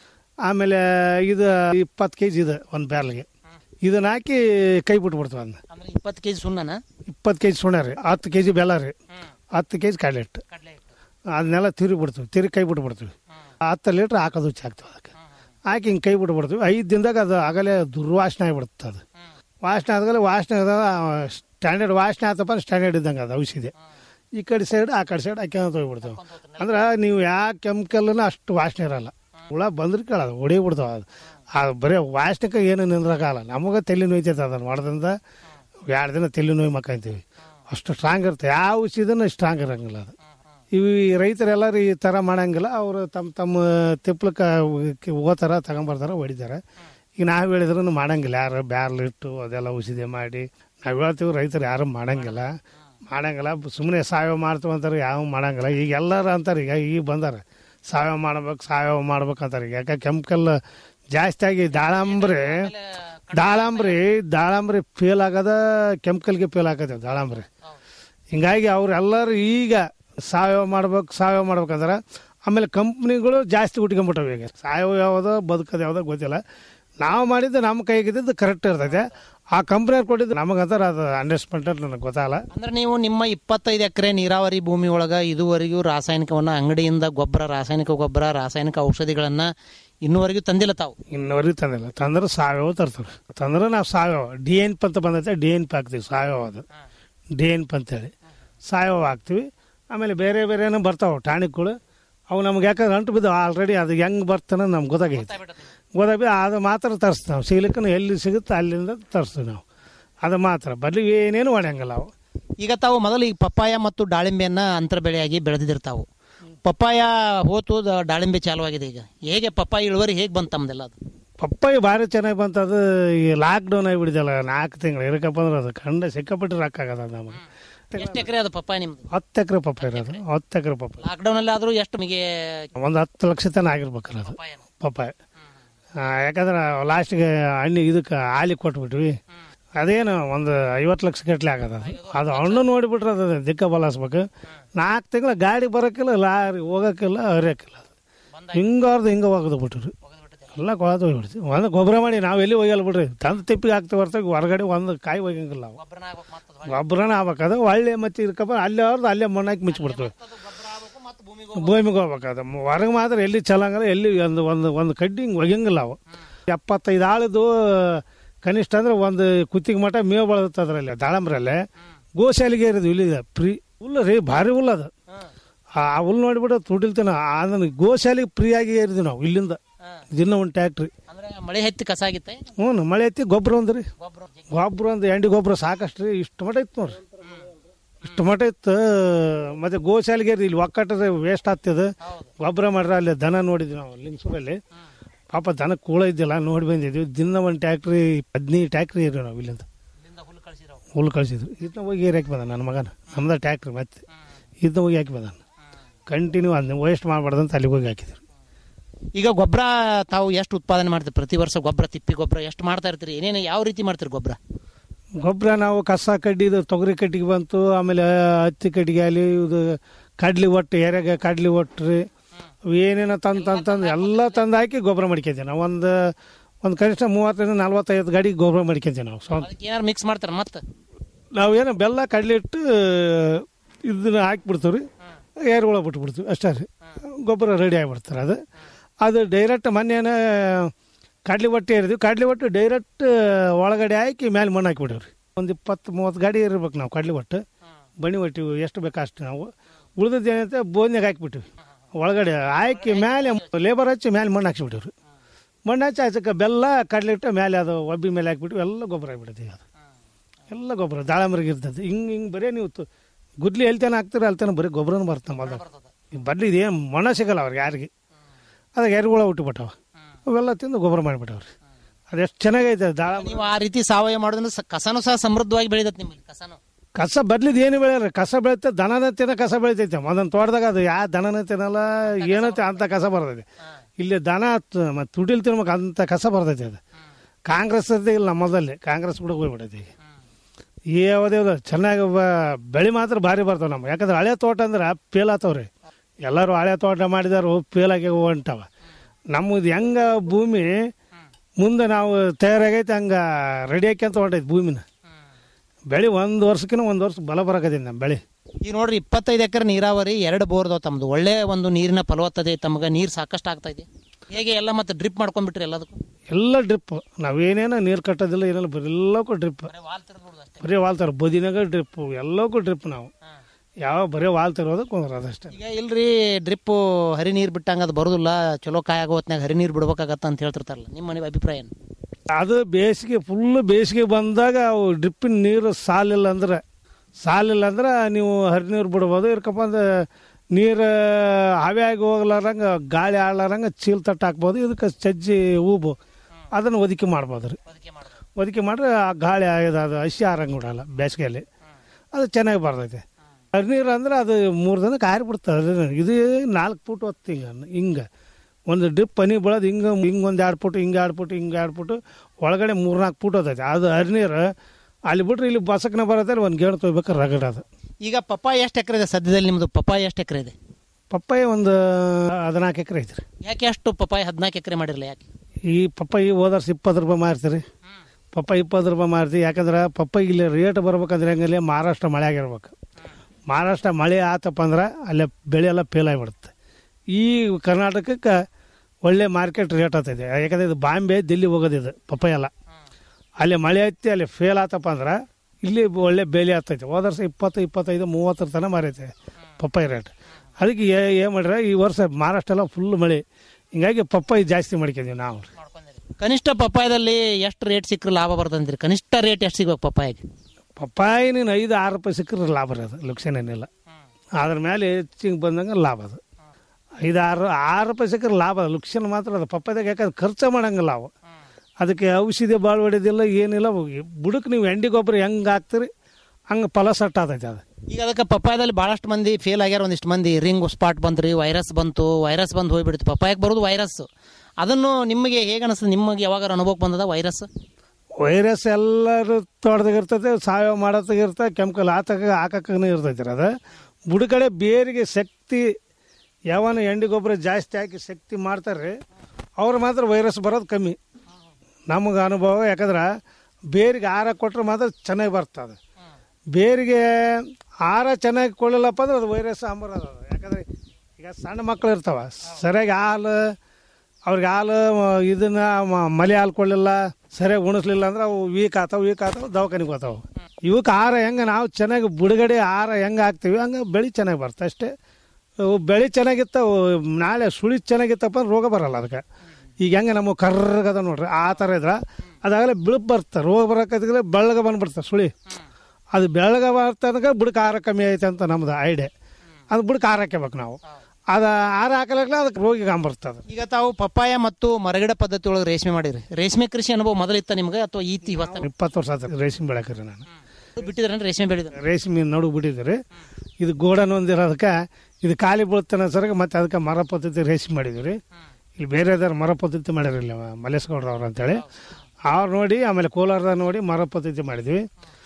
ಆಮೇಲೆ ಇದು ಇಪ್ಪತ್ತು ಕೆ ಜಿ ಇದೆ ಒಂದು ಬ್ಯಾರ್ಲ್ಗೆ ಇದನ್ನ ಹಾಕಿ ಕೈ ಬಿಟ್ಬಿಡ್ತೀವಿ ಅದನ್ನ ಅಂದ್ರೆ ಇಪ್ಪತ್ತು ಕೆಜಿ ಸುಣ್ಣನ ಇಪ್ಪತ್ತು ಕೆ ಜಿ ಸುಣ್ಣ ರೀ ಹತ್ತು ಕೆ ಜಿ ಬೆಲ್ಲ ರೀ ಹತ್ತು ಕೆ ಜಿ ಕಡಲೆ ಹಿಟ್ಟು ಅದನ್ನೆಲ್ಲ ತಿರುಗಿ ಬಿಡ್ತೀವಿ ತಿರುಗಿ ಕೈ ಬಿಟ್ಬಿಡ್ತೀವಿ ಹತ್ತು ಲೀಟ್ರ್ ಹಾಕೋದು ಹುಚ್ಚಿ ಹಾಕ್ತೀವಿ ಅದಕ್ಕೆ ಹಾಕಿ ಹಿಂಗೆ ಕೈ ಬಿಟ್ಬಿಡ್ತೀವಿ ಐದು ದಿನದಾಗ ಅದು ಆಗಲೇ ದುರ್ವಾಸನೆ ಆಗಿಬಿಡುತ್ತೆ ಅದು ವಾಸನೆ ಆದ್ಮೇಲೆ ವಾಸನೆ ಸ್ಟ್ಯಾಂಡರ್ಡ್ ವಾಸನೆ ಆತಪ್ಪ ಅಂದ್ರೆ ಸ್ಟ್ಯಾಂಡರ್ಡ್ ಇದ್ದಂಗೆ ಅದು ಔಷಧಿ ಈ ಕಡೆ ಸೈಡ್ ಆ ಕಡೆ ಸೈಡ್ ಹಾಕ್ಯಂತ ಹೋಗ್ಬಿಡ್ತಾವೆ ಅಂದ್ರೆ ನೀವು ಯಾವ ಕೆಮಿಕಲ್ನ ಅಷ್ಟು ವಾಸನೆ ಇರಲ್ಲ ಹುಳ ಬಂದ್ರೆ ಕೇಳೋದು ಹೊಡಿ ಬಿಡ್ತಾವ ಅದು ಅದು ಬರೀ ವಾಸನೆಗೆ ಏನು ನಿಂದ್ರಕ್ಕಾಗಲ್ಲ ನಮಗೆ ತಲೆ ನೋಯ್ತೈತೆ ಅದನ್ನು ಹೊಡೆದಿಂದ ಎರಡು ದಿನ ತಲೆ ನೋವು ಮಕ್ಕಂತೀವಿ ಅಷ್ಟು ಸ್ಟ್ರಾಂಗ್ ಇರುತ್ತೆ ಯಾವ ಔಷಧಿನೂ ಸ್ಟ್ರಾಂಗ್ ಇರಂಗಿಲ್ಲ ಅದು ಇವು ಈ ರೈತರೆಲ್ಲರೂ ಈ ಥರ ಮಾಡಂಗಿಲ್ಲ ಅವರು ತಮ್ಮ ತಮ್ಮ ತಿಪ್ಲಕ್ಕೆ ಹೋಗ್ತಾರ ತಗೊಂಬರ್ತಾರ ಹೊಡಿತಾರೆ ಈಗ ನಾವು ಹೇಳಿದ್ರೂ ಮಾಡಂಗಿಲ್ಲ ಯಾರು ಬ್ಯಾರ್ಲ್ ಇಟ್ಟು ಅದೆಲ್ಲ ಔಷಧಿ ಮಾಡಿ ನಾವು ಹೇಳ್ತೀವಿ ರೈತರು ಯಾರು ಮಾಡಂಗಿಲ್ಲ ಮಾಡಂಗಿಲ್ಲ ಸುಮ್ಮನೆ ಸಾವಯವ ಮಾಡ್ತೀವಿ ಅಂತಾರೆ ಯಾವ ಮಾಡಂಗಿಲ್ಲ ಈಗ ಎಲ್ಲರೂ ಅಂತಾರೆ ಈಗ ಈಗ ಬಂದಾರೆ ಸಾವಯವ ಮಾಡ್ಬೇಕು ಸಾವಯವ ಮಾಡ್ಬೇಕು ಅಂತಾರೆ ಈಗ ಯಾಕೆ ಕೆಮಿಕಲ್ ಜಾಸ್ತಿ ಆಗಿ ದಾಳಂಬ್ರಿ ದಾಳಂಬ್ರಿ ದಾಳಂಬ್ರಿ ಫೇಲ್ ಆಗದ ಕೆಮಿಕಲ್ಗೆ ಫೇಲ್ ಆಗತ್ತೆ ದಾಳಂಬ್ರಿ ಹಿಂಗಾಗಿ ಅವ್ರೆಲ್ಲರೂ ಈಗ ಸಾವಯವ ಮಾಡ್ಬೇಕು ಸಾವಯವ ಮಾಡ್ಬೇಕಂದ್ರೆ ಆಮೇಲೆ ಕಂಪ್ನಿಗಳು ಜಾಸ್ತಿ ಉಟ್ಕೊಂಡ್ಬಿಟ್ಟವೆ ಈಗ ಸಾವಯವ ಯಾವುದೋ ಬದುಕೋದು ಯಾವುದೋ ಗೊತ್ತಿಲ್ಲ ನಾವು ಮಾಡಿದ್ದು ನಮ್ಮ ಕೈಗಿದ್ದು ಕರೆಕ್ಟ್ ಇರ್ತೈತೆ ಆ ಕಂಪ್ನಿಯವ್ರು ಕೊಟ್ಟಿದ್ದು ನಮಗಂತಾರೆ ಅದು ಅಂಡರ್ಸ್ಟ್ಯಾಂಡ್ ನನಗೆ ಗೊತ್ತಾಗಲ್ಲ ಅಂದ್ರೆ ನೀವು ನಿಮ್ಮ ಇಪ್ಪತ್ತೈದು ಎಕರೆ ನೀರಾವರಿ ಭೂಮಿ ಒಳಗ ಇದುವರೆಗೂ ರಾಸಾಯನಿಕವನ್ನ ಅಂಗಡಿಯಿಂದ ಗೊಬ್ಬರ ರಾಸಾಯನಿಕ ಗೊಬ್ಬರ ರಾಸಾಯನಿಕ ಔಷಧಿಗಳನ್ನ ಇನ್ನುವರೆಗೂ ತಂದಿಲ್ಲ ತಾವು ಇನ್ನವರೆಗೂ ತಂದಿಲ್ಲ ತಂದ್ರೆ ಸಾವಯವ ತರ್ತಾರೆ ತಂದ್ರೆ ನಾವು ಸಾವಯವ ಡಿ ಎನ್ ಪಿ ಅಂತ ಬಂದೈತೆ ಡಿ ಎನ್ ಪಿ ಹಾಕ್ತೀವಿ ಸಾವಯವ ಅದು ಡಿ ಎನ್ ಪಿ ಅಂತೇಳಿ ಸಾವಯವ ಹಾಕ್ತೀವಿ ಆಮೇಲೆ ಬೇರೆ ಬೇರೆನೂ ಬರ್ತಾವೆ ಟಾನಿಕ್ಗಳು ಅವು ನಮ್ಗೆ ಯಾಕಂದ್ರೆ ಅಂಟು ಬಿದ್ದು ಆಲ್ರೆಡಿ ಅದು ಹೆಂಗೆ ಬರ್ತಾನೆ ನಮ್ಗೆ ಗೊತ್ತಾಗೈತೆ ಗೊತ್ತಾಗಿ ಅದು ಮಾತ್ರ ತರಿಸ್ತೀವಿ ನಾವು ಸಿಗ್ಲಿಕ್ಕೆ ಎಲ್ಲಿ ಸಿಗುತ್ತೆ ಅಲ್ಲಿಂದ ತರಿಸ್ತೀವಿ ನಾವು ಅದು ಮಾತ್ರ ಬದಲಿ ಏನೇನು ಹೊಡೆಯಂಗಿಲ್ಲ ಅವು ಈಗ ತಾವು ಮೊದಲು ಈಗ ಪಪ್ಪಾಯ ಮತ್ತು ದಾಳಿಂಬೆಯನ್ನ ಅಂತರ ಬೆಳೆಯಾಗಿ ಬೆಳೆದಿರ್ತಾವು ಪಪ್ಪಾಯ ಹೋತು ದ- ದಾಳಿಂಬೆ ಚಾಲುವಾಗಿದೆ ಈಗ ಹೇಗೆ ಪಪ್ಪಾಯ ಇಳುವರಿ ಹೇಗೆ ಬಂತು ತಮ್ಮದೆಲ್ಲ ಅದು ಪಪ್ಪಾಯಿ ಭಾರಿ ಚೆನ್ನಾಗಿ ಬಂತು ಅದು ಈ ಲಾಕ್ಡೌನ್ ಆಗಿಬಿಡಿದಲ್ಲ ನಾಲ್ಕು ತಿಂಗಳು ಇರಕಪ್ಪ ಅಂದ್ರೆ ಅದು ಕಂಡ ಸಿಕ್ಕಾಪಟ್ಟೆ ರೊಕ್ಕ ಆಗದ ನಮಗೆ ಎಷ್ಟು ಎಕರೆ ಅದು ಪಪ್ಪಾಯ ನಿಮ್ದು ಹತ್ತು ಎಕರೆ ಪಪ್ಪಾಯಿ ಇರೋದು ಹತ್ತು ಎಕರೆ ಪಪ್ಪಾಯಿ ಲಾಕ್ಡೌನ್ ಅಲ್ಲಿ ಆದ್ರೂ ಎಷ್ಟು ನಿಮಗೆ ಒಂದು ಹತ್ತು ಲಕ್ಷ ತನಕ ಆಗಿರ್ಬೇಕಲ್ಲ ಅದು ಪಪ್ಪಾಯ ಆ, ಯಾಕಂದ್ರೆ ಲಾಸ್ಟಿಗೆ ಹಣ್ಣು ಇದಕ್ಕೆ ಹಾಲಿ ಕೊಟ್ಬಿಟ್ವಿ ಅದೇನು ಒಂದು ಐವತ್ತು ಲಕ್ಷ ಗಟ್ಲೆ ಆಗದ ಅದು ಅದು ಹಣ್ಣು ನೋಡಿಬಿಟ್ರೆ ಅದು ದಿಕ್ಕ ಬಲಾಸ್ಬೇಕು ನಾಲ್ಕು ತಿಂಗಳ ಗಾಡಿ ಬರೋಕ್ಕಿಲ್ಲ ಲಾರಿ ಹೋಗೋಕ್ಕಿಲ್ಲ ಹರಿಯೋಕ್ಕಿಲ್ಲ ಅದು ಹಿಂಗಾರ್ದು ಹಿಂಗೆ ಒಗದು ಬಿಟ್ರಿ ಎಲ್ಲ ಕೊಳತು ಹೋಗ್ಬಿಡ್ತೀವಿ ಒಂದು ಗೊಬ್ಬರ ಮಾಡಿ ನಾವು ಎಲ್ಲಿ ಒಯ್ಯಲ್ಲ ಬಿಡ್ರಿ ತಂದು ತಿಪ್ಪಿಗೆ ಹಾಕ್ತೀವಿ ಹೊರತಾಗಿ ಹೊರಗಡೆ ಒಂದು ಕಾಯಿ ಒಯ್ಯಂಗಿಲ್ಲ ನಾವು ಗೊಬ್ಬರನ ಆಗ್ಬೇಕದು ಒಳ್ಳೆ ಮತ್ತೆ ಇದಕ್ಕಪ್ಪ ಅಲ್ಲೇ ಅವ್ರದ್ದು ಅಲ್ಲೇ ಮಣ್ಣಾಕಿ ಮುಚ್ಚಿಬಿಡ್ತೀವಿ ಭೂಮಿಗೆ ಹೋಗ್ಬೇಕು ಅದು ಹೊರಗೆ ಮಾತ್ರ ಎಲ್ಲಿ ಚಲಂಗಲ್ಲ ಎಲ್ಲಿ ಒಂದು ಒಂದು ಒಂದು ಕಡ್ಡಿ ಹಿಂಗೆ ಒಗ್ಯಂಗಿಲ್ಲ ಅವು ಎಪ್ಪತ್ತೈದು ಆಳಿದು ಕನಿಷ್ಠ ಅಂದ್ರೆ ಒಂದು ಕುತ್ತಿಗೆ ಮಠ ಮೇವು ಬೆಳೆದತ್ತೆ ಅದರಲ್ಲಿ ದಾಳಂಬ್ರಲ್ಲೇ ಗೋಶಾಲೆಗೆ ಇರೋದು ಇಲ್ಲಿ ಫ್ರೀ ಹುಲ್ಲು ರೀ ಭಾರಿ ಹುಲ್ಲು ಅದು ಆ ಹುಲ್ ನೋಡಿಬಿಟ್ಟು ತುಡಿಲ್ತೀವಿ ನಾವು ಅದನ್ನು ಗೋಶಾಲೆಗೆ ಫ್ರೀಯಾಗಿ ಏರಿದ್ವಿ ನಾವು ಇಲ್ಲಿಂದ ದಿನ ಒಂದು ಟ್ಯಾಕ್ಟ್ರಿ ಅಂದ್ರೆ ಮಳೆ ಹತ್ತಿ ಕಸ ಆಗಿತ್ತೆ ಹ್ಞೂ ಮಳೆ ಐತಿ ಗೊಬ್ಬರ ಒಂದು ರೀ ಗೊಬ್ಬರ ಒಂದು ಎಂಡಿ ಗೊಬ್ಬರ ಸಾಕಷ್ಟು ರೀ ಇಷ್ಟು ಮಟ ಇತ್ತು ನೋಡ್ರಿ ಇಷ್ಟು ಮಟ ಇತ್ತು ಮತ್ತೆ ಗೋಶಾಲೆಗೆ ಇಲ್ಲಿ ಒಕ್ಕಟ್ರೆ ವೇಸ್ಟ್ ಆಗ್ತದೆ ಗೊಬ್ಬರ ಮಾಡ್ರೆ ಅಲ್ಲಿ ದನ ನೋಡಿದ್ವಿ ನಾವು ಲಿಂಗಸೂರಲ್ಲಿ ಪಾಪ ದನ ಕೂಳ ಇದ್ದಿಲ್ಲ ನೋಡಿ ಬಂದಿದ್ವಿ ದಿನ ಒಂದು ಟ್ಯಾಕ್ಟ್ರಿ ಹದಿನೈದು ಟ್ಯಾಕ್ಟ್ರಿ ಇರಿ ನಾವು ಇಲ್ಲಿಂದ ಹುಲ್ಲು ಕಳಿಸಿದ್ರು ಇದನ್ನ ಹೋಗಿ ಏರಿ ಹಾಕಿ ಬಂದ ನನ್ನ ಮಗನ ನಮ್ದ ಟ್ಯಾಕ್ಟ್ರಿ ಮತ್ತೆ ಇದನ್ನ ಹೋಗಿ ಹಾಕಿ ಬಂದ ಕಂಟಿನ್ಯೂ ಅದನ್ನ ವೇಸ್ಟ್ ಮಾಡಬಾರ್ದು ಅಂತ ಅಲ್ಲಿಗೆ ಹೋಗಿ ಹಾಕಿದ್ರು ಈಗ ಗೊಬ್ಬರ ತಾವು ಎಷ್ಟು ಉತ್ಪಾದನೆ ಮಾಡ್ತೀರಿ ಪ್ರತಿ ವರ್ಷ ಗೊಬ್ಬರ ತಿಪ್ಪಿ ಗೊಬ್ಬರ ಎಷ್ಟು ಮಾಡ್ತಾ ಇರ್ತೀರಿ ಏನೇನು ಯಾವ ರೀತಿ ಮಾಡ್ತೀರಿ ಗೊಬ್ಬರ ಗೊಬ್ಬರ ನಾವು ಕಸ ಕಡ್ಡಿದು ತೊಗರಿ ಕಟ್ಟಿಗೆ ಬಂತು ಆಮೇಲೆ ಹತ್ತಿ ಕಟ್ಟಿಗೆ ಅಲ್ಲಿ ಇದು ಕಡ್ಲಿ ಒಟ್ಟು ಎರೆಗೆ ಕಡ್ಲಿ ಒಟ್ಟು ರೀ ಅವು ಏನೇನೋ ತಂದು ತಂದು ತಂದು ಎಲ್ಲ ತಂದು ಹಾಕಿ ಗೊಬ್ಬರ ಮಾಡ್ಕೊಂತೀವಿ ನಾವು ಒಂದು ಒಂದು ಕನಿಷ್ಠ ಮೂವತ್ತರಿಂದ ನಲ್ವತ್ತೈದು ಗಾಡಿ ಗೊಬ್ಬರ ಮಾಡ್ಕೊಂತೀವಿ ನಾವು ಸ್ವಂತ ಅದಕ್ಕೆ ಏನಾರು ಮಿಕ್ಸ್ ಮಾಡ್ತಾರೆ ಮತ್ತೆ ನಾವೇನು ಬೆಲ್ಲ ಕಡ್ಲಿ ಇಟ್ಟು ಇದನ್ನ ಹಾಕಿಬಿಡ್ತೀವಿ ರೀ ಏರುಗಳ ಬಿಟ್ಬಿಡ್ತೀವಿ ಅಷ್ಟೇ ರೀ ಗೊಬ್ಬರ ರೆಡಿ ಆಗಿಬಿಡ್ತಾರೆ ಅದು ಅದು ಡೈರೆಕ್ಟ್ ಮೊನ್ನೆನ ಕಡ್ಲಿ ಒಟ್ಟು ಏರಿದ್ವಿ ಕಡ್ಲಿ ಒಟ್ಟು ಡೈರೆಕ್ಟ್ ಒಳಗಡೆ ಹಾಕಿ ಮೇಲೆ ಮಣ್ಣು ಹಾಕಿಬಿಡವ್ರಿ ಒಂದು ಇಪ್ಪತ್ತು ಮೂವತ್ತು ಗಾಡಿ ಇರ್ಬೇಕು ನಾವು ಕಡ್ಲಿ ಒಟ್ಟು ಬಣಿ ಒಟ್ಟಿವಿ ಎಷ್ಟು ಬೇಕು ಅಷ್ಟು ನಾವು ಉಳಿದದ್ದು ಏನಂತೆ ಬೋನ್ಯಾಗ ಹಾಕಿಬಿಟ್ಟಿವಿ ಒಳಗಡೆ ಹಾಕಿ ಮೇಲೆ ಲೇಬರ್ ಹಚ್ಚಿ ಮೇಲೆ ಮಣ್ಣು ಹಾಕ್ಸಿಬಿಟ್ಟಿವ್ರಿ ಮಣ್ಣು ಹಚ್ಚಿ ಹಚ್ಚಕ್ಕೆ ಬೆಲ್ಲ ಕಡ್ಲಿ ಇಟ್ಟು ಮೇಲೆ ಅದು ಒಬ್ಬಿ ಮೇಲೆ ಹಾಕ್ಬಿಟ್ಟು ಎಲ್ಲ ಗೊಬ್ಬರ ಆಗಿಬಿಡುತ್ತೆ ಅದು ಎಲ್ಲ ಗೊಬ್ಬರ ದಾಳಂಬರಿಗೆ ಇರ್ತದೆ ಹಿಂಗೆ ಹಿಂಗೆ ಬರೀ ನೀವು ತು- ಗುದ್ಲಿ ಎಲ್ತೇನೆ ಹಾಕ್ತೀರ ಅಲ್ತೇನೆ ಬರೀ ಗೊಬ್ಬರನೂ ಬರ್ತದೆ ಮೊದಲು ಬಡ್ಲಿ ಇದೇನು ಮಣ ಸಿಗಲ್ಲ ಅವ್ರಿಗೆ ಯಾರಿಗೆ ಅದಕ್ಕೆ ಎರುಗಳ ಹುಟ್ಟುಬಿಟ್ಟವ ಅವೆಲ್ಲ ತಿಂದು ಗೊಬ್ಬರ ಮಾಡಿಬಿಟ್ಟವ್ರಿ ಅದೆಷ್ಟು ಚೆನ್ನಾಗೈತೆ ದಾಳ ನೀವು ಆ ರೀತಿ ಸಾವಯವ ಮಾಡೋದ್ರಿಂದ ಸ- ಕಸನೂ ಸಹ ಸಮೃದ್ಧವಾಗಿ ಬೆಳೆದತ್ತೆ ನಿಮ್ಮಲ್ಲಿ ಕಸನು ಕಸ ಬದ್ಲಿದ್ ಏನು ಬೆಳೆಯಲ್ಲ ಕಸ ಬೆಳೆಯುತ್ತೆ ದನನ ತಿನ್ನೋ ಕಸ ಬೆಳಿತೈತೆ ಒಂದೊಂದು ತೋಟದಾಗ ಅದು ಯಾ ದನನ ತಿನ್ನಲ್ಲ ಏನತ್ತೆ ಅಂತ ಕಸ ಬರ್ತೈತೆ ಇಲ್ಲಿ ದನ ಮತ್ತು ತುಟಿಲ್ ತಿನ್ಬೇಕು ಅಂತ ಕಸ ಬರ್ತೈತೆ ಅದು ಕಾಂಗ್ರೆಸ್ ಅದೇ ಇಲ್ಲ ನಮ್ಮದಲ್ಲಿ ಕಾಂಗ್ರೆಸ್ ಕೂಡ ಹೋಗ್ಬಿಡೈತೆ ಈಗ ಯಾವುದೇ ಚೆನ್ನಾಗಿ ಬ- ಬೆಳೆ ಮಾತ್ರ ಭಾರಿ ಬರ್ತಾವೆ ನಮ್ಗೆ ಯಾಕಂದ್ರೆ ಹಳೆ ತೋಟ ಅಂದ್ರೆ ಫೇಲ್ ಆತವ್ರಿ ಎಲ್ಲರೂ ಹಳೆ ತೋಟ ಮಾಡಿದಾರು ಫೇಲ್ ಆಗಿ ಹೊಂಟವ ನಮ್ಮದು ಹೆಂಗ ಭೂಮಿ ಮುಂದೆ ನಾವು ತಯಾರಾಗೈತೆ ಹಂಗೆ ರೆಡಿ ಹಾಕ್ಯಂತ ಹೊಂಟೈತೆ ಭೂಮಿನ ಬೆಳೆ ಒಂದು ವರ್ಷಕ್ಕಿಂತ ಒಂದು ವರ್ಷ ಬಲ ಬರಕತ್ತೈತೆ ನಮ್ಮ ಬೆಳೆ ಈಗ ನೋಡ್ರಿ ಇಪ್ಪತ್ತೈದು ಎಕರೆ ನೀರಾವರಿ ಎರಡು ಬೋರ್ದವ್ ತಮ್ಮದು ಒಳ್ಳೆ ಒಂದು ನೀರಿನ ಫಲವತ್ತತೆ ತಮಗೆ ನೀರು ಸಾಕಷ್ಟು ಆಗ್ತಾ ಇದೆ ಹೇಗೆ ಎಲ್ಲ ಮತ್ತೆ ಡ್ರಿಪ್ ಮಾಡ್ಕೊಂಡ್ಬಿಟ್ರಿ ಎಲ್ಲದಕ್ಕೂ ಎಲ್ಲ ಡ್ರಿಪ್ ನಾವೇನೇನೋ ನೀರು ಕಟ್ಟೋದಿಲ್ಲ ಏನಿಲ್ಲ ಬರೀ ಎಲ್ಲಕ್ಕೂ ಡ್ರಿಪ್ ಬರೀ ವಾಲ್ತಾರ ಬದಿನಾಗ ಡ್ರಿಪ್ ಎಲ್ಲಕ್ಕೂ ಡ್ರಿಪ್ ನಾವು ಯಾವ ಬರೀ ವಾಲ್ ತಿರೋದು ಕುಂದ್ರೋದು ಅಷ್ಟೇ ಈಗ ಇಲ್ರಿ ಡ್ರಿಪ್ ಹರಿ ನೀರು ಬಿಟ್ಟಂಗ ಅದು ಬರೋದಿಲ್ಲ ಚಲೋ ಕಾಯಿ ಆಗೋ ಹೊತ್ನ್ಯಾಗ ಹರಿ ನೀರು ಬಿಡ್ಬೇಕಾಗತ್ತ ಅಂತ ಹೇಳ್ತಿರ್ತಾರಲ್ಲ ನಿಮ್ಮ ಮನೆ ಅಭಿಪ್ರಾಯ ಏನು ಅದು ಬೇಸಿಗೆ ಫುಲ್ ಬೇಸಿಗೆ ಬಂದಾಗ ಅವು ಡ್ರಿಪ್ಪಿನ ನೀರು ಸಾಲಿಲ್ಲ ಅಂದ್ರೆ ಸಾಲಿಲ್ಲ ಅಂದ್ರೆ ನೀವು ಹರಿ ನೀರು ಬಿಡ್ಬೋದು ಇರ್ಕಪ್ಪ ಅಂದ್ರೆ ನೀರು ಆವಿಯಾಗಿ ಹೋಗ್ಲಾರಂಗೆ ಗಾಳಿ ಆಡ್ಲಾರಂಗೆ ಚೀಲ್ ತಟ್ಟು ಹಾಕ್ಬೋದು ಇದಕ್ಕೆ ಸಜ್ಜಿ ಹೂಬು ಅದನ್ನು ಒದಿಕೆ ಮಾಡ್ಬೋದು ರೀ ಒದಿಕೆ ಮಾಡ್ರೆ ಆ ಗಾಳಿ ಆಗಿದೆ ಅದು ಹಸಿ ಆರಂಗೆ ಬಿಡಲ್ಲ ಬೇಸಿಗೆಯಲ್ಲಿ ಅದು ಚೆನ್ನಾಗಿ ಬರ್ತೈತೆ ಹರಿ ನೀರು ಅಂದ್ರೆ ಅದು ಮೂರು ದಿನಕ್ಕೆ ಆರಿಬಿಡ್ತದೆ ಇದು ನಾಲ್ಕು ಫುಟ್ ಹೊತ್ತು ಹಿಂಗೆ ಹಿಂಗೆ ಒಂದು ಡ್ರಿಪ್ ಹನಿ ಬೆಳೆದು ಹಿಂಗೆ ಹಿಂಗೆ ಒಂದು ಎರಡು ಫುಟ್ ಹಿಂಗೆ ಎರಡು ಫುಟ್ ಹಿಂಗೆ ಎರಡು ಫುಟ್ ಒಳಗಡೆ ಮೂರು ನಾಲ್ಕು ಫುಟ್ ಹೋತೈತೆ ಅದು ಹರಿ ನೀರು ಅಲ್ಲಿ ಬಿಟ್ರೆ ಇಲ್ಲಿ ಬಸಕ್ನ ಬರತ್ತೆ ಒಂದು ಗೇಣು ತೊಯ್ಬೇಕಾರೆ ರಗಡ ಅದು ಈಗ ಪಪ್ಪಾಯ ಎಷ್ಟು ಎಕರೆ ಇದೆ ಸದ್ಯದಲ್ಲಿ ನಿಮ್ಮದು ಪಪ್ಪಾಯ ಎಷ್ಟು ಎಕರೆ ಇದೆ ಪಪ್ಪಾಯ ಒಂದು ಹದಿನಾಲ್ಕು ಎಕರೆ ಐತ್ರಿ ಯಾಕೆ ಅಷ್ಟು ಪಪ್ಪಾಯ ಹದಿನಾಲ್ಕು ಎಕರೆ ಮಾಡಿರಲ್ಲ ಯಾಕೆ ಈ ಪಪ್ಪಾಯಿ ಹೋದ ವರ್ಷ ಇಪ್ಪತ್ತು ರೂಪಾಯಿ ಮಾರ್ತೀರಿ ಪಪ್ಪಾಯಿ ಇಪ್ಪತ್ತು ರೂಪಾಯಿ ಮಾರ್ತೀವಿ ಯಾಕಂದ್ರೆ ಪಪ್ಪಾಯಿ ಇಲ್ಲಿ ರೇಟ್ ಬರ್ಬೇಕಂದ್ರೆ ಹೆಂಗಲ್ಲಿ ಮಹಾರಾಷ್ಟ್ರ ಮಳೆ ಆಗಿರ್ಬೇಕು ಮಹಾರಾಷ್ಟ್ರ ಮಳೆ ಆತಪ್ಪ ಅಂದ್ರೆ ಅಲ್ಲೇ ಬೆಳೆ ಎಲ್ಲ ಫೇಲ್ ಆಗಿಬಿಡುತ್ತೆ ಈ ಕರ್ನಾಟಕಕ್ಕೆ ಒಳ್ಳೆ ಮಾರ್ಕೆಟ್ ರೇಟ್ ಆಗ್ತೈತೆ ಯಾಕಂದ್ರೆ ಇದು ಬಾಂಬೆ ದಿಲ್ಲಿ ಹೋಗೋದಿದು ಪಪ್ಪಾಯ ಎಲ್ಲ ಅಲ್ಲಿ ಮಳೆ ಐತಿ ಅಲ್ಲಿ ಫೇಲ್ ಆತಪ್ಪ ಅಂದ್ರೆ ಇಲ್ಲಿ ಒಳ್ಳೆ ಬೆಲೆ ಆಗ್ತೈತೆ ಹೋದ ವರ್ಷ ಇಪ್ಪತ್ತು ಇಪ್ಪತ್ತೈದು ಮೂವತ್ತರ ತನಕ ಮಾರೈತೆ ಪಪ್ಪಾಯಿ ರೇಟ್ ಅದಕ್ಕೆ ಏನು ಮಾಡ್ರೆ ಈ ವರ್ಷ ಮಹಾರಾಷ್ಟ್ರ ಎಲ್ಲ ಫುಲ್ ಮಳೆ ಹಿಂಗಾಗಿ ಪಪ್ಪಾಯಿ ಜಾಸ್ತಿ ಮಾಡ್ಕೊಂಡಿವಿ ನಾವು ಕನಿಷ್ಠ ಪಪ್ಪಾಯದಲ್ಲಿ ಎಷ್ಟು ರೇಟ್ ಸಿಕ್ಕರೆ ಲಾಭ ಬರ್ತಂದ್ರಿ ಕನಿಷ್ಠ ರೇಟ್ ಎಷ್ಟು ಸಿಗ್ಬೇಕು ಪಪ್ಪಾಯಿಗೆ ಪಪ್ಪಾಯಿ ನೀನು ಐದು ಆರು ರೂಪಾಯಿ ಸಿಕ್ಕರೆ ಲಾಭ ರೀ ಅದು ಲಕ್ಷಣ ಏನಿಲ್ಲ ಅದ್ರ ಮೇಲೆ ಹೆಚ್ಚಿಗೆ ಬಂದಂಗೆ ಲಾಭ ಅದು ಐದು ಆರು ಆರು ರೂಪಾಯಿ ಸಿಕ್ಕರೆ ಲಾಭ ಅದು ಲಕ್ಷಣ ಮಾತ್ರ ಅದು ಪಪ್ಪಾಯಿದಾಗ ಯಾಕಂದ್ರೆ ಖರ್ಚು ಮಾಡಂಗಿಲ್ಲ ಅವು ಅದಕ್ಕೆ ಔಷಧಿ ಭಾಳ ಹೊಡೆದಿಲ್ಲ ಏನಿಲ್ಲ ಬುಡಕ್ಕೆ ನೀವು ಎಂಡಿ ಗೊಬ್ಬರ ಹೆಂಗೆ ಹಾಕ್ತೀರಿ ಹಂಗೆ ಫಲ ಸಟ್ ಆತೈತೆ ಅದು ಈಗ ಅದಕ್ಕೆ ಪಪ್ಪಾಯದಲ್ಲಿ ಭಾಳಷ್ಟು ಮಂದಿ ಫೇಲ್ ಆಗ್ಯಾರ ಒಂದಿಷ್ಟು ಮಂದಿ ರಿಂಗ್ ಸ್ಪಾಟ್ ಬಂದ್ರಿ ವೈರಸ್ ಬಂತು ವೈರಸ್ ಬಂದು ಹೋಗ್ಬಿಡ್ತು ಪಪ್ಪಾಯಕ್ಕೆ ಬರೋದು ವೈರಸ್ ಅದನ್ನು ನಿಮಗೆ ಹೇಗೆ ಅನಿಸ್ತದೆ ನಿಮಗೆ ಯಾವಾಗ ಅನುಭವಕ್ಕೆ ಬಂದದ ವೈರಸ್ ವೈರಸ್ ಎಲ್ಲರೂ ತೋಟದಾಗ ಇರ್ತೈತೆ ಸಾವಯವ ಮಾಡೋದಾಗ ಇರ್ತದೆ ಕೆಮಿಕಲ್ ಆತಕ ಹಾಕಕ್ಕೂ ಇರ್ತೈತೆ ರೀ ಅದು ಬುಡಕಡೆ ಬೇರಿಗೆ ಶಕ್ತಿ ಯಾವನ ಎಂಡಿ ಗೊಬ್ಬರ ಜಾಸ್ತಿ ಹಾಕಿ ಶಕ್ತಿ ಮಾಡ್ತಾರೆ ಅವ್ರು ಮಾತ್ರ ವೈರಸ್ ಬರೋದು ಕಮ್ಮಿ ನಮಗೆ ಅನುಭವ ಯಾಕಂದ್ರೆ ಬೇರಿಗೆ ಆಹಾರ ಕೊಟ್ಟರೆ ಮಾತ್ರ ಚೆನ್ನಾಗಿ ಬರ್ತದೆ ಬೇರಿಗೆ ಆಹಾರ ಚೆನ್ನಾಗಿ ಕೊಡಲಿಲ್ಲಪ್ಪ ಅಂದ್ರೆ ಅದು ವೈರಸ್ ಅಂಬರೋದು ಅದು ಯಾಕಂದರೆ ಈಗ ಸಣ್ಣ ಮಕ್ಕಳು ಇರ್ತಾವ ಸರಿಯಾಗಿ ಹಾಲು ಅವ್ರಿಗೆ ಹಾಲು ಇದನ್ನ ಮ- ಮಲೆ ಹಾಲು ಕೊಡಲಿಲ್ಲ ಸರಿಯಾಗಿ ಉಣಿಸ್ಲಿಲ್ಲ ಅಂದ್ರೆ ಅವು ವೀಕ್ ಆತಾವ ವೀಕ್ ಆತಾವ ದವಾಖಾನಿಗೆ ಹೋತಾವ ಇವಕ್ಕೆ ಆಹಾರ ಹೆಂಗೆ ನಾವು ಚೆನ್ನಾಗಿ ಬುಡಗಡೆ ಆಹಾರ ಹೆಂಗೆ ಹಾಕ್ತೀವಿ ಹಂಗೆ ಬೆಳೆ ಚೆನ್ನಾಗಿ ಬರ್ತದೆ ಅಷ್ಟೇ ಅವು ಬೆಳೆ ಚೆನ್ನಾಗಿತ್ತ ಅವು ನಾಳೆ ಸುಳಿ ಚೆನ್ನಾಗಿತ್ತಪ್ಪ ಅಂದ್ರೆ ರೋಗ ಬರಲ್ಲ ಅದಕ್ಕೆ ಈಗ ಹೆಂಗೆ ನಮ್ಮ ಕರ್ರಗದ ನೋಡ್ರಿ ಆ ಥರ ಇದ್ರೆ ಅದಾಗಲೇ ಬಿಳುಪ್ ಬರುತ್ತೆ ರೋಗ ಬರೋಕತ್ತಿದ್ರೆ ಬೆಳ್ಳಗೆ ಬಂದ್ಬಿಡ್ತಾರೆ ಸುಳಿ ಅದು ಬೆಳ್ಳಗೆ ಬರ್ತದಾಗ ಬುಡಕ್ಕೆ ಆಹಾರ ಕಮ್ಮಿ ಐತೆ ಅಂತ ನಮ್ದು ಐಡಿಯಾ ಅದು ಬುಡಕ್ಕೆ ಆಹಾರ ಹಾಕ್ಯಬೇಕು ನಾವು ಅದು ಆಹಾರ ಹಾಕಲಾಗ್ಲ ಅದಕ್ಕೆ ರೋಗಿ ಕಾಂಬರ್ತದೆ ಈಗ ತಾವು ಪಪ್ಪಾಯ ಮತ್ತು ಮರಗಿಡ ಪದ್ಧತಿ ಒಳಗೆ ರೇಷ್ಮೆ ಮಾಡಿರಿ ರೇಷ್ಮೆ ಕೃಷಿ ಅನುಭವ ಮೊದಲಿತ್ತ ನಿಮ್ಗೆ ಅಥವಾ ಈತಿ ಇವತ್ತ ಇಪ್ಪತ್ತು ವರ್ಷ ಆಯ್ತು ರೇಷ್ಮೆ ಬೆಳಕ್ರಿ ನಾನು ಬಿಟ್ಟಿದ್ರೆ ರೇಷ್ಮೆ ಬೆಳೆದ ರೇಷ್ಮೆ ನಡು ಬಿಟ್ಟಿದ್ರಿ ಇದು ಗೋಡನ್ ಒಂದಿರೋದಕ್ಕೆ ಇದು ಖಾಲಿ ಬೀಳ್ತಾನೆ ಸರ್ ಮತ್ತೆ ಅದಕ್ಕೆ ಮರ ಪದ್ಧತಿ ರೇಷ್ಮೆ ಮಾಡಿದ್ವಿ ರೀ ಇಲ್ಲಿ ಬೇರೆ ಯಾವ್ದಾರು ಮರ ಪದ್ಧತಿ ಮಾಡಿರಲಿಲ್ಲ ಮಲ್ಲೇಶ್ಗೌಡ್ರು ಅವ್ರು ಅಂತೇಳಿ ಅವ್ರು ನೋಡಿ ಆಮೇಲೆ ಕೋಲಾರದಾಗ ನೋಡಿ ಮರ ಪದ್ಧತಿ ಮಾಡಿದ್ವಿ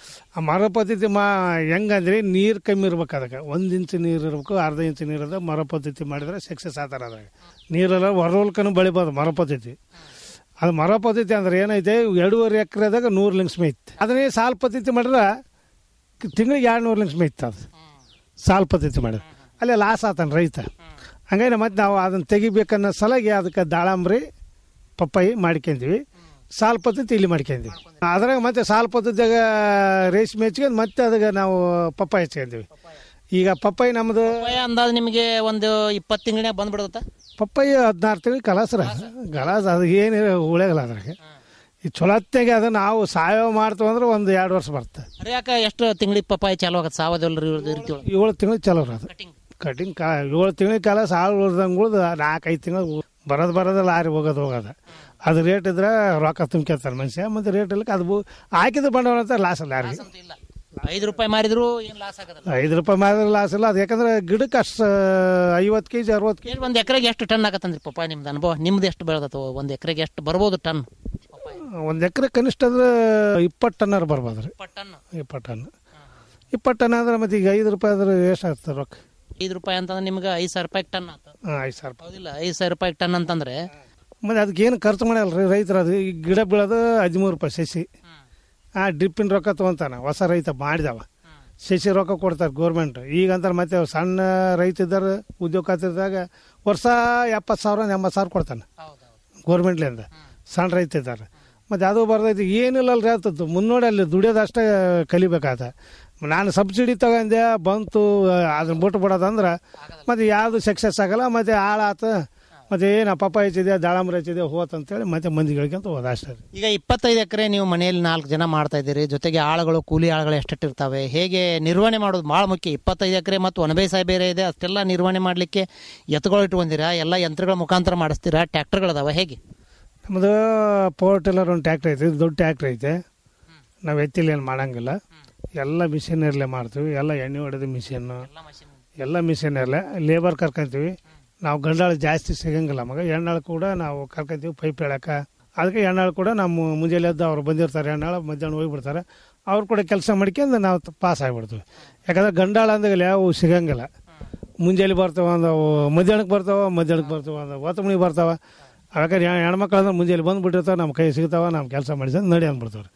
ಆ ಮರ ಪದ್ಧತಿ ಮಾ ಹೆಂಗಂದ್ರೆ ನೀರು ಕಮ್ಮಿ ಇರ್ಬೇಕು ಅದಕ್ಕೆ ಒಂದು ಇಂಚು ನೀರು ಇರ್ಬೇಕು ಅರ್ಧ ಇಂಚು ನೀರದ ಮರ ಪದ್ಧತಿ ಮಾಡಿದ್ರೆ ಸಕ್ಸಸ್ ಆತಾರೆ ಅದ್ರಾಗ ನೀರೆಲ್ಲ ಹೊರವಲ್ಕನು ಬೆಳಿಬೋದು ಮರ ಪದ್ಧತಿ ಅದು ಮರ ಪದ್ಧತಿ ಅಂದ್ರೆ ಏನೈತೆ ಎರಡೂವರೆ ಎಕರೆದಾಗ ನೂರು ಲಿಂಗ್ಸ್ ಮೇಯ್ತು ಅದನ್ನೇ ಸಾಲ್ ಪದ್ಧತಿ ಮಾಡಿದ್ರೆ ತಿಂಗಳಿಗೆ ಎರಡು ನೂರು ಲಿಂಗ್ಸ್ ಮೇಯ್ತು ಅದು ಸಾಲ್ ಪದ್ಧತಿ ಮಾಡಿದ್ರೆ ಅಲ್ಲೇ ಲಾಸ್ ಆತಾನ ರೈತ ಹಂಗಾಗಿ ಮತ್ತೆ ನಾವು ಅದನ್ನು ತೆಗಿಬೇಕನ್ನೋ ಸಲಗೆ ಅದಕ್ಕೆ ದಾಳಂಬ್ರಿ ಪಪ್ಪಾಯಿ ಮಾಡ್ಕೊಂತೀವಿ ಸಾಲ್ ಪದ್ಧತಿ ಇಲ್ಲಿ ಮಾಡ್ಕೊಂತೀವಿ ಅದ್ರಾಗ ಮತ್ತೆ ಸಾಲ್ ಪದ್ಧತಿಯಾಗ ರೇಷ್ಮೆ ಹಚ್ಕೊಂಡು ಮತ್ತೆ ಅದಕ್ಕೆ ನಾವು ಪಪ್ಪಾಯಿ ಹಚ್ಕೊಂತೀವಿ ಈಗ ಪಪ್ಪಾಯಿ ನಮ್ಮದು ಪಪ್ಪಾಯ ಅಂದಾಜು ನಿಮಗೆ ಒಂದು ಇಪ್ಪತ್ತು ತಿಂಗಳೇ ಬಂದ್ಬಿಡುತ್ತಾ ಪಪ್ಪಾಯಿ ಹದಿನಾರು ತಿಂಗಳು ಕಲಾಸ್ರ ಕಲಾಸ ಅದು ಏನು ಉಳಿಯಲ್ಲ ಅದ್ರಾಗ ಈ ಚೊಲತ್ತೆಗೆ ಅದು ನಾವು ಸಾವಯವ ಮಾಡ್ತೀವಿ ಅಂದ್ರೆ ಒಂದು ಎರಡು ವರ್ಷ ಬರುತ್ತೆ ಅರೆ ಯಾಕೆ ಎಷ್ಟು ತಿಂಗಳಿಗೆ ಪಪ್ಪಾಯ ಚಾಲು ಆಗತ್ತೆ ಸಾವಯವ ರೀತಿ ಒಳಗೆ ಏಳು ತಿಂಗಳು ಚಲೋ ಅದು ಕಟಿಂಗ್ ಕಾ ಏಳು ತಿಂಗಳ ಕಾಲ ಸಾಲು ಉಳ್ದಂಗೆ ಉಳ್ದು ನಾಲ್ಕೈದು ತಿಂಗಳು ಬರೋದು ಬರೋದು ಲಾರಿ ಹೋಗೋದು ಹೋಗೋದು ಅದು ರೇಟ್ ಇದ್ರೆ ರೊಕ್ಕ ತುಂಬ್ಕೊತಾರೆ ಮನುಷ್ಯ ಮತ್ತು ರೇಟ್ ಇಲ್ಲ ಅದು ಬು- ಹಾಕಿದ ಬಂಡವಾಳ ಅಂತ ಲಾಸ್ ಅಲ್ಲ ಯಾರಿಗೆ ಐದು ರೂಪಾಯಿ ಮಾರಿದ್ರು ಏನು ಲಾಸ್ ಆಗಲ್ಲ ಐದು ರೂಪಾಯಿ ಮಾಡಿದ್ರೆ ಲಾಸ್ ಇಲ್ಲ ಅದು ಯಾಕಂದ್ರೆ ಗಿಡಕ್ಕೆ ಅಷ್ಟು ಐವತ್ತು ಕೆ ಜಿ ಅರವತ್ತು ಕೆ ಏನು ಒಂದು ಎಕರೆಗೆ ಎಷ್ಟು ಟನ್ ಆಗತ್ತಂದ್ರಿ ಪಪ್ಪಾಯ ನಿಮ್ದು ಅನುಭವ ನಿಮ್ದು ಎಷ್ಟು ಬೆಳೆದತ್ತು ಒಂದು ಎಕರೆಗೆ ಎಷ್ಟು ಬರ್ಬೋದು ಟನ್ ಒಂದು ಎಕರೆ ಕನಿಷ್ಠ ಅಂದ್ರೆ ಇಪ್ಪತ್ತು ಟನ್ನರ್ ಬರ್ಬೋದು ರೀ ಇಪ್ಪತ್ತು ಟನ್ ಇಪ್ಪತ್ತು ಟನ್ ಅಂದ್ರೆ ಮತ್ತೆ ಈಗ ಐದು ರೂಪಾಯಿ ಅಂದ್ರೆ ಎಷ್ಟು ಆಗ್ತದೆ ರೊಕ್ಕ ಐದು ರೂಪಾಯಿ ಅಂತಂದ್ರೆ ನಿಮ್ಗೆ ಐದು ಸಾವಿರ ರೂಪಾಯಿ ಟನ್ ಆತ ಹಾಂ ಐದು ಸಾವಿರ ರೂಪಾಯಿ ಹೌದಿಲ್ಲ ಐದು ಸಾವಿರ ರೂಪಾಯಿ ಟನ್ ಅಂತಂದ್ರೆ ಮತ್ತು ಅದಕ್ಕೆ ಏನು ಖರ್ಚು ಮಾಡಲ್ಲ ರೀ ರೈತರು ಅದು ಈ ಗಿಡ ಬೀಳೋದು ಹದಿಮೂರು ರೂಪಾಯಿ ಸಸಿ ಆ ಡ್ರಿಪ್ಪಿನ ರೊಕ್ಕ ತೊಗೊತಾನ ಹೊಸ ರೈತ ಮಾಡಿದವ ಸಸಿ ರೊಕ್ಕ ಕೊಡ್ತಾರೆ ಗೌರ್ಮೆಂಟ್ ಈಗ ಅಂತಾರೆ ಮತ್ತೆ ಅವ್ರು ಸಣ್ಣ ರೈತ ಇದ್ದಾರೆ ಉದ್ಯೋಗ ಖಾತ್ರಿದಾಗ ವರ್ಷ ಎಪ್ಪತ್ತು ಸಾವಿರ ಎಂಬತ್ತು ಸಾವಿರ ಕೊಡ್ತಾನೆ ಗೌರ್ಮೆಂಟ್ಲಿಂದ ಸಣ್ಣ ರೈತ ಇದ್ದಾರೆ ಮತ್ತು ಅದು ಬರ್ತೈತಿ ಏನಿಲ್ಲ ಅಲ್ರಿ ಆಗ್ತದ್ದು ಮುನ್ನೋಡಿ ಅಲ್ಲಿ ದುಡಿಯೋದು ಅಷ್ಟೇ ಕಲಿಬೇಕಾದ ನಾನು ಸಬ್ಸಿಡಿ ತಗೊಂಡೆ ಬಂತು ಅದನ್ನ ಬಿಟ್ಟು ಬಿಡೋದಂದ್ರೆ ಮತ್ತು ಯಾವುದು ಸಕ್ಸಸ್ ಆಗಲ್ಲ ಮತ್ತು ಹಾಳಾತ ಮತ್ತು ಏನು ಪಪ್ಪ ಹೆಚ್ಚಿದೆ ದಾಳಂಬ್ರಿ ಹೆಚ್ಚಿದೆ ಹೋತ್ ಅಂತೇಳಿ ಮತ್ತೆ ಮಂದಿ ಗಳಿಕಂತ ಹೋದ ಅಷ್ಟೇ ರೀ. ಈಗ ಇಪ್ಪತ್ತೈದು ಎಕರೆ ನೀವು ಮನೆಯಲ್ಲಿ ನಾಲ್ಕು ಜನ ಮಾಡ್ತಾ ಇದ್ದೀರಿ ಜೊತೆಗೆ ಆಳುಗಳು ಕೂಲಿ ಆಳುಗಳು ಎಷ್ಟೆಷ್ಟು ಇರ್ತಾವೆ ಹೇಗೆ ನಿರ್ವಹಣೆ ಮಾಡೋದು ಭಾಳ ಮುಖ್ಯ ಇಪ್ಪತ್ತೈದು ಎಕರೆ ಮತ್ತು ಒಣಬೇಸಾಯ ಬೇರೆ ಇದೆ ಅಷ್ಟೆಲ್ಲ ನಿರ್ವಹಣೆ ಮಾಡಲಿಕ್ಕೆ ಎತ್ತುಗಳು ಇಟ್ಕೊಂಡಿರಾ ಎಲ್ಲ ಯಂತ್ರಗಳ ಮುಖಾಂತರ ಮಾಡಿಸ್ತೀರಾ ಟ್ರ್ಯಾಕ್ಟರ್ಗಳದಾವ ಹೇಗೆ ನಮ್ಮದು ಪವರ್ ಟಿಲ್ಲರ್ ಒಂದು ಟ್ಯಾಕ್ಟ್ರಿ ಐತೆ ಇದು ದೊಡ್ಡ ಟ್ಯಾಕ್ಟ್ರಿ ಐತೆ ನಾವು ಎತ್ತಿಲಿ ಏನು ಮಾಡಂಗಿಲ್ಲ ಎಲ್ಲ ಮಿಷಿನರ್ಲೆ ಮಾಡ್ತೀವಿ ಎಲ್ಲ ಎಣ್ಣೆ ಹೊಡೆದ ಮಿಷಿನ್ನು ಎಲ್ಲ ಮಿಷಿನರ್ಲೆ ಲೇಬರ್ ಕರ್ಕೊಂತೀವಿ ನಾವು ಗಂಡಾಳು ಜಾಸ್ತಿ ಸಿಗಂಗಿಲ್ಲ ಮಗ ಹೆಣ್ಣಾಳು ಕೂಡ ನಾವು ಕರ್ಕೊಂತೀವಿ ಪೈಪ್ ಹೇಳಕ್ಕೆ ಅದಕ್ಕೆ ಹೆಣ್ಣಾಳು ಕೂಡ ನಮ್ಮ ಮುಂಜಾನೆ ಎದ್ದು ಅವ್ರು ಬಂದಿರ್ತಾರೆ ಹೆಣ್ಣಾಳು ಮಧ್ಯಾಹ್ನ ಹೋಗ್ಬಿಡ್ತಾರೆ ಅವ್ರು ಕೂಡ ಕೆಲಸ ಮಾಡ್ಕೊಂಡು ನಾವು ಪಾಸ್ ಆಗಿಬಿಡ್ತೀವಿ ಯಾಕಂದ್ರೆ ಗಂಡಾಳ ಅಂದಾಗಲೇ ಅವು ಸಿಗಂಗಿಲ್ಲ ಮುಂಜಾನೆ ಬರ್ತಾವ ಒಂದು ಅವು ಮಧ್ಯಾಹ್ನಕ್ಕೆ ಬರ್ತಾವ ಮಧ್ಯಾಹ್ನಕ್ಕೆ ಬರ್ತಾವ ಒಂದು ಹೊತ್ತು ಮಣಿಗೆ ಬರ್ತಾವ ಯಾಕಂದ್ರೆ ಹೆಣ್- ಹೆಣ್ಮಕ್ಳು ಅಂದ್ರೆ ಮುಂಜಾನೆ ಬಂದ್ಬಿಟ್ಟಿರ್ತಾವೆ ನಮ್ಮ ಕೈ ಸಿಗ್ತಾವ ನಮ್ಮ ಕೆಲಸ ಮಾಡಿಸೋದು ನಡಿ ಅಂದ್ಬಿಡ್ತಾವ್ರಿ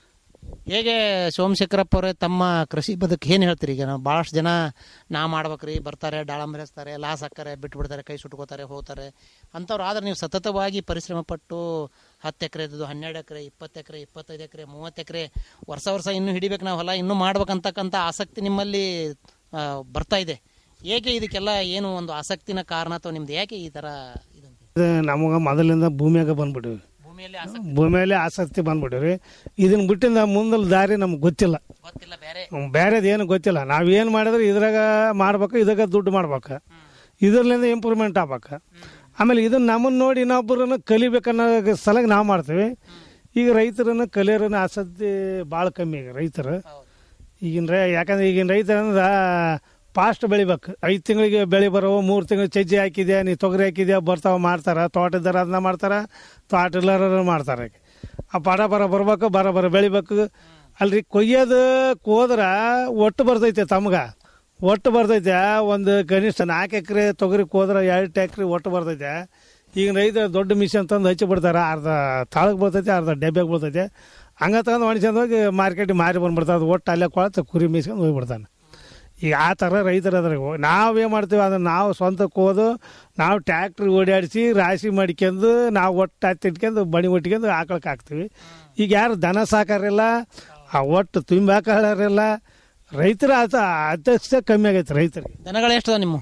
ಹೇಗೆ ಸೋಮಶೇಖರಪ್ಪ ಅವರೇ ತಮ್ಮ ಕೃಷಿ ಬದುಕು ಏನು ಹೇಳ್ತೀರಿ ಈಗ ನಾವು ಭಾಳಷ್ಟು ಜನ ನಾ ಮಾಡ್ಬೇಕ್ರಿ ಬರ್ತಾರೆ ದಾಳಂಬ್ರಿ ಹಚ್ತಾರೆ ಲಾಸ್ ಹಾಕ್ತಾರೆ ಬಿಟ್ಬಿಡ್ತಾರೆ ಕೈ ಸುಟ್ಕೋತಾರೆ ಹೋಗ್ತಾರೆ ಅಂಥವ್ರು ಆದ್ರೆ ನೀವು ಸತತವಾಗಿ ಪರಿಶ್ರಮ ಪಟ್ಟು ಹತ್ತು ಎಕರೆ ಇದ್ದು ಹನ್ನೆರಡು ಎಕರೆ ಇಪ್ಪತ್ತು ಎಕರೆ ಇಪ್ಪತ್ತೈದು ಎಕರೆ ಮೂವತ್ತು ಎಕರೆ ವರ್ಷ ವರ್ಷ ಇನ್ನೂ ಹಿಡಿಬೇಕು ನಾವು ಹೊಲ ಇನ್ನೂ ಮಾಡ್ಬೇಕಂತಕ್ಕಂಥ ಆಸಕ್ತಿ ನಿಮ್ಮಲ್ಲಿ ಆ, ಬರ್ತಾ ಇದೆ ಹೇಗೆ ಇದಕ್ಕೆಲ್ಲ ಏನು ಒಂದು ಆಸಕ್ತಿನ ಕಾರಣ ಅಥವಾ ನಿಮ್ದು ಯಾಕೆ ಈ ಥರ ಇದು ಇದು ನಮಗೆ ಮೊದಲಿಂದ ಭೂಮಿಯಾಗ ಬಂದ್ಬಿಟ್ಟಿವಿ ಭೂಮಿಯಲ್ಲಿ ಆಸಕ್ತಿ ಬಂದ್ಬಿಟ್ಟಿವ್ರಿ ಇದನ್ನ ಬಿಟ್ಟಿಂದ ಮುಂದಲ ದಾರಿ ನಮ್ಗೆ ಗೊತ್ತಿಲ್ಲ ಹ್ಮ್, ಬೇರೆದು ಏನು ಗೊತ್ತಿಲ್ಲ ನಾವೇನು ಮಾಡಿದ್ರೆ ಇದ್ರಾಗ ಮಾಡ್ಬೇಕು ಇದಾಗ ದುಡ್ಡು ಮಾಡ್ಬೇಕು ಇದರ್ಲಿಂದ ಇಂಪ್ರೂವ್ಮೆಂಟ್ ಆಗ್ಬೇಕು ಆಮೇಲೆ ಇದನ್ನ ನಮ್ಮನ್ನ ನೋಡಿ ಇನ್ನೊಬ್ಬರನ್ನ ಕಲಿಬೇಕನ್ನೋ ಸಲಗ ನಾವು ಮಾಡ್ತೀವಿ ಈಗ ರೈತರನ್ನ ಕಲಿಯೋರನ್ನ ಆಸಕ್ತಿ ಭಾಳ ಕಮ್ಮಿ ಈಗ ರೈತರು ಈಗಿನ ರೈ ಯಾಕಂದ್ರೆ ಈಗಿನ ರೈತರ ಅಂದ್ರೆ ಫಾಸ್ಟ್ ಬೆಳಿಬೇಕು ಐದು ತಿಂಗಳಿಗೆ ಬೆಳೆ ಬರೋವು ಮೂರು ತಿಂಗಳು ಸಜ್ಜಿ ಹಾಕಿದ್ಯಾ ನೀ ತೊಗರಿ ಹಾಕಿದ್ಯಾ ಬರ್ತಾವ ಮಾಡ್ತಾರ ತೋಟದಾರ ಅದನ್ನ ಮಾಡ್ತಾರ ತೋಟ ಇಲ್ಲರ ಮಾಡ್ತಾರೆ ಆ ಪಡ ಬರ ಬರ್ಬೇಕು ಬರ ಬರ ಬೆಳಿಬೇಕು ಅಲ್ರಿ ಕೊಯ್ಯೋದು ಹೋದ್ರ ಒಟ್ಟು ಬರ್ತೈತೆ ತಮ್ಗೆ ಒಟ್ಟು ಬರ್ತೈತೆ ಒಂದು ಕನಿಷ್ಠ ನಾಲ್ಕು ಎಕರೆ ತೊಗರಿ ಹೋದ್ರೆ ಎರಡು ಎಕರೆ ಒಟ್ಟು ಬರ್ತೈತೆ ಈಗ ರೈತ ದೊಡ್ಡ ಮಿಷನ್ ತಂದು ಹಚ್ಚಿ ಬಿಡ್ತಾರೆ ಅರ್ಧ ತಾಳಕ್ಕೆ ಬರ್ತೈತೆ ಅರ್ಧ ಡಬ್ಬ್ಯಾಗ ಬರ್ತೈತೆ ಹಂಗೆ ತಗೊಂಡು ಒಣಸ್ಕೊಂಡು ಹೋಗಿ ಮಾರ್ಕೆಟಿಗೆ ಮಾರಿ ಬಂದ್ಬಿಡ್ತಾರೆ ಅದು ಒಟ್ಟು ಅಲ್ಲೇ ಕೊಳತು ಕುರಿ ಮೀಸ್ಕೊಂಡು ಹೋಗ್ಬಿಡ್ತಾನೆ ಈಗ ಆ ಥರ ರೈತರು ಅದ್ರಾಗ ನಾವೇನು ಮಾಡ್ತೀವಿ ಅದನ್ನು ನಾವು ಸ್ವಂತಕ್ಕೆ ಹೋದು ನಾವು ಟ್ಯಾಕ್ಟ್ರಿ ಓಡಾಡಿಸಿ ರಾಶಿ ಮಾಡ್ಕೊಂಡು ನಾವು ಒಟ್ಟು ಹತ್ತಿ ಇಟ್ಕೊಂಡು ಬಣಿ ಒಟ್ಕೊಂಡು ಆಕಳಕ್ಕೆ ಹಾಕ್ತೀವಿ ಈಗ ಯಾರು ದನ ಸಾಕಾರಿಲ್ಲ ಆ ಒಟ್ಟು ತುಂಬಿ ಹಾಕೋರಿಲ್ಲ ರೈತರ ಆತ ಅಧ್ಯಕ್ಷ ಕಮ್ಮಿ ಆಗೈತೆ ರೈತರಿಗೆ ದನಗಳು ಎಷ್ಟು ನಿಮ್ಮ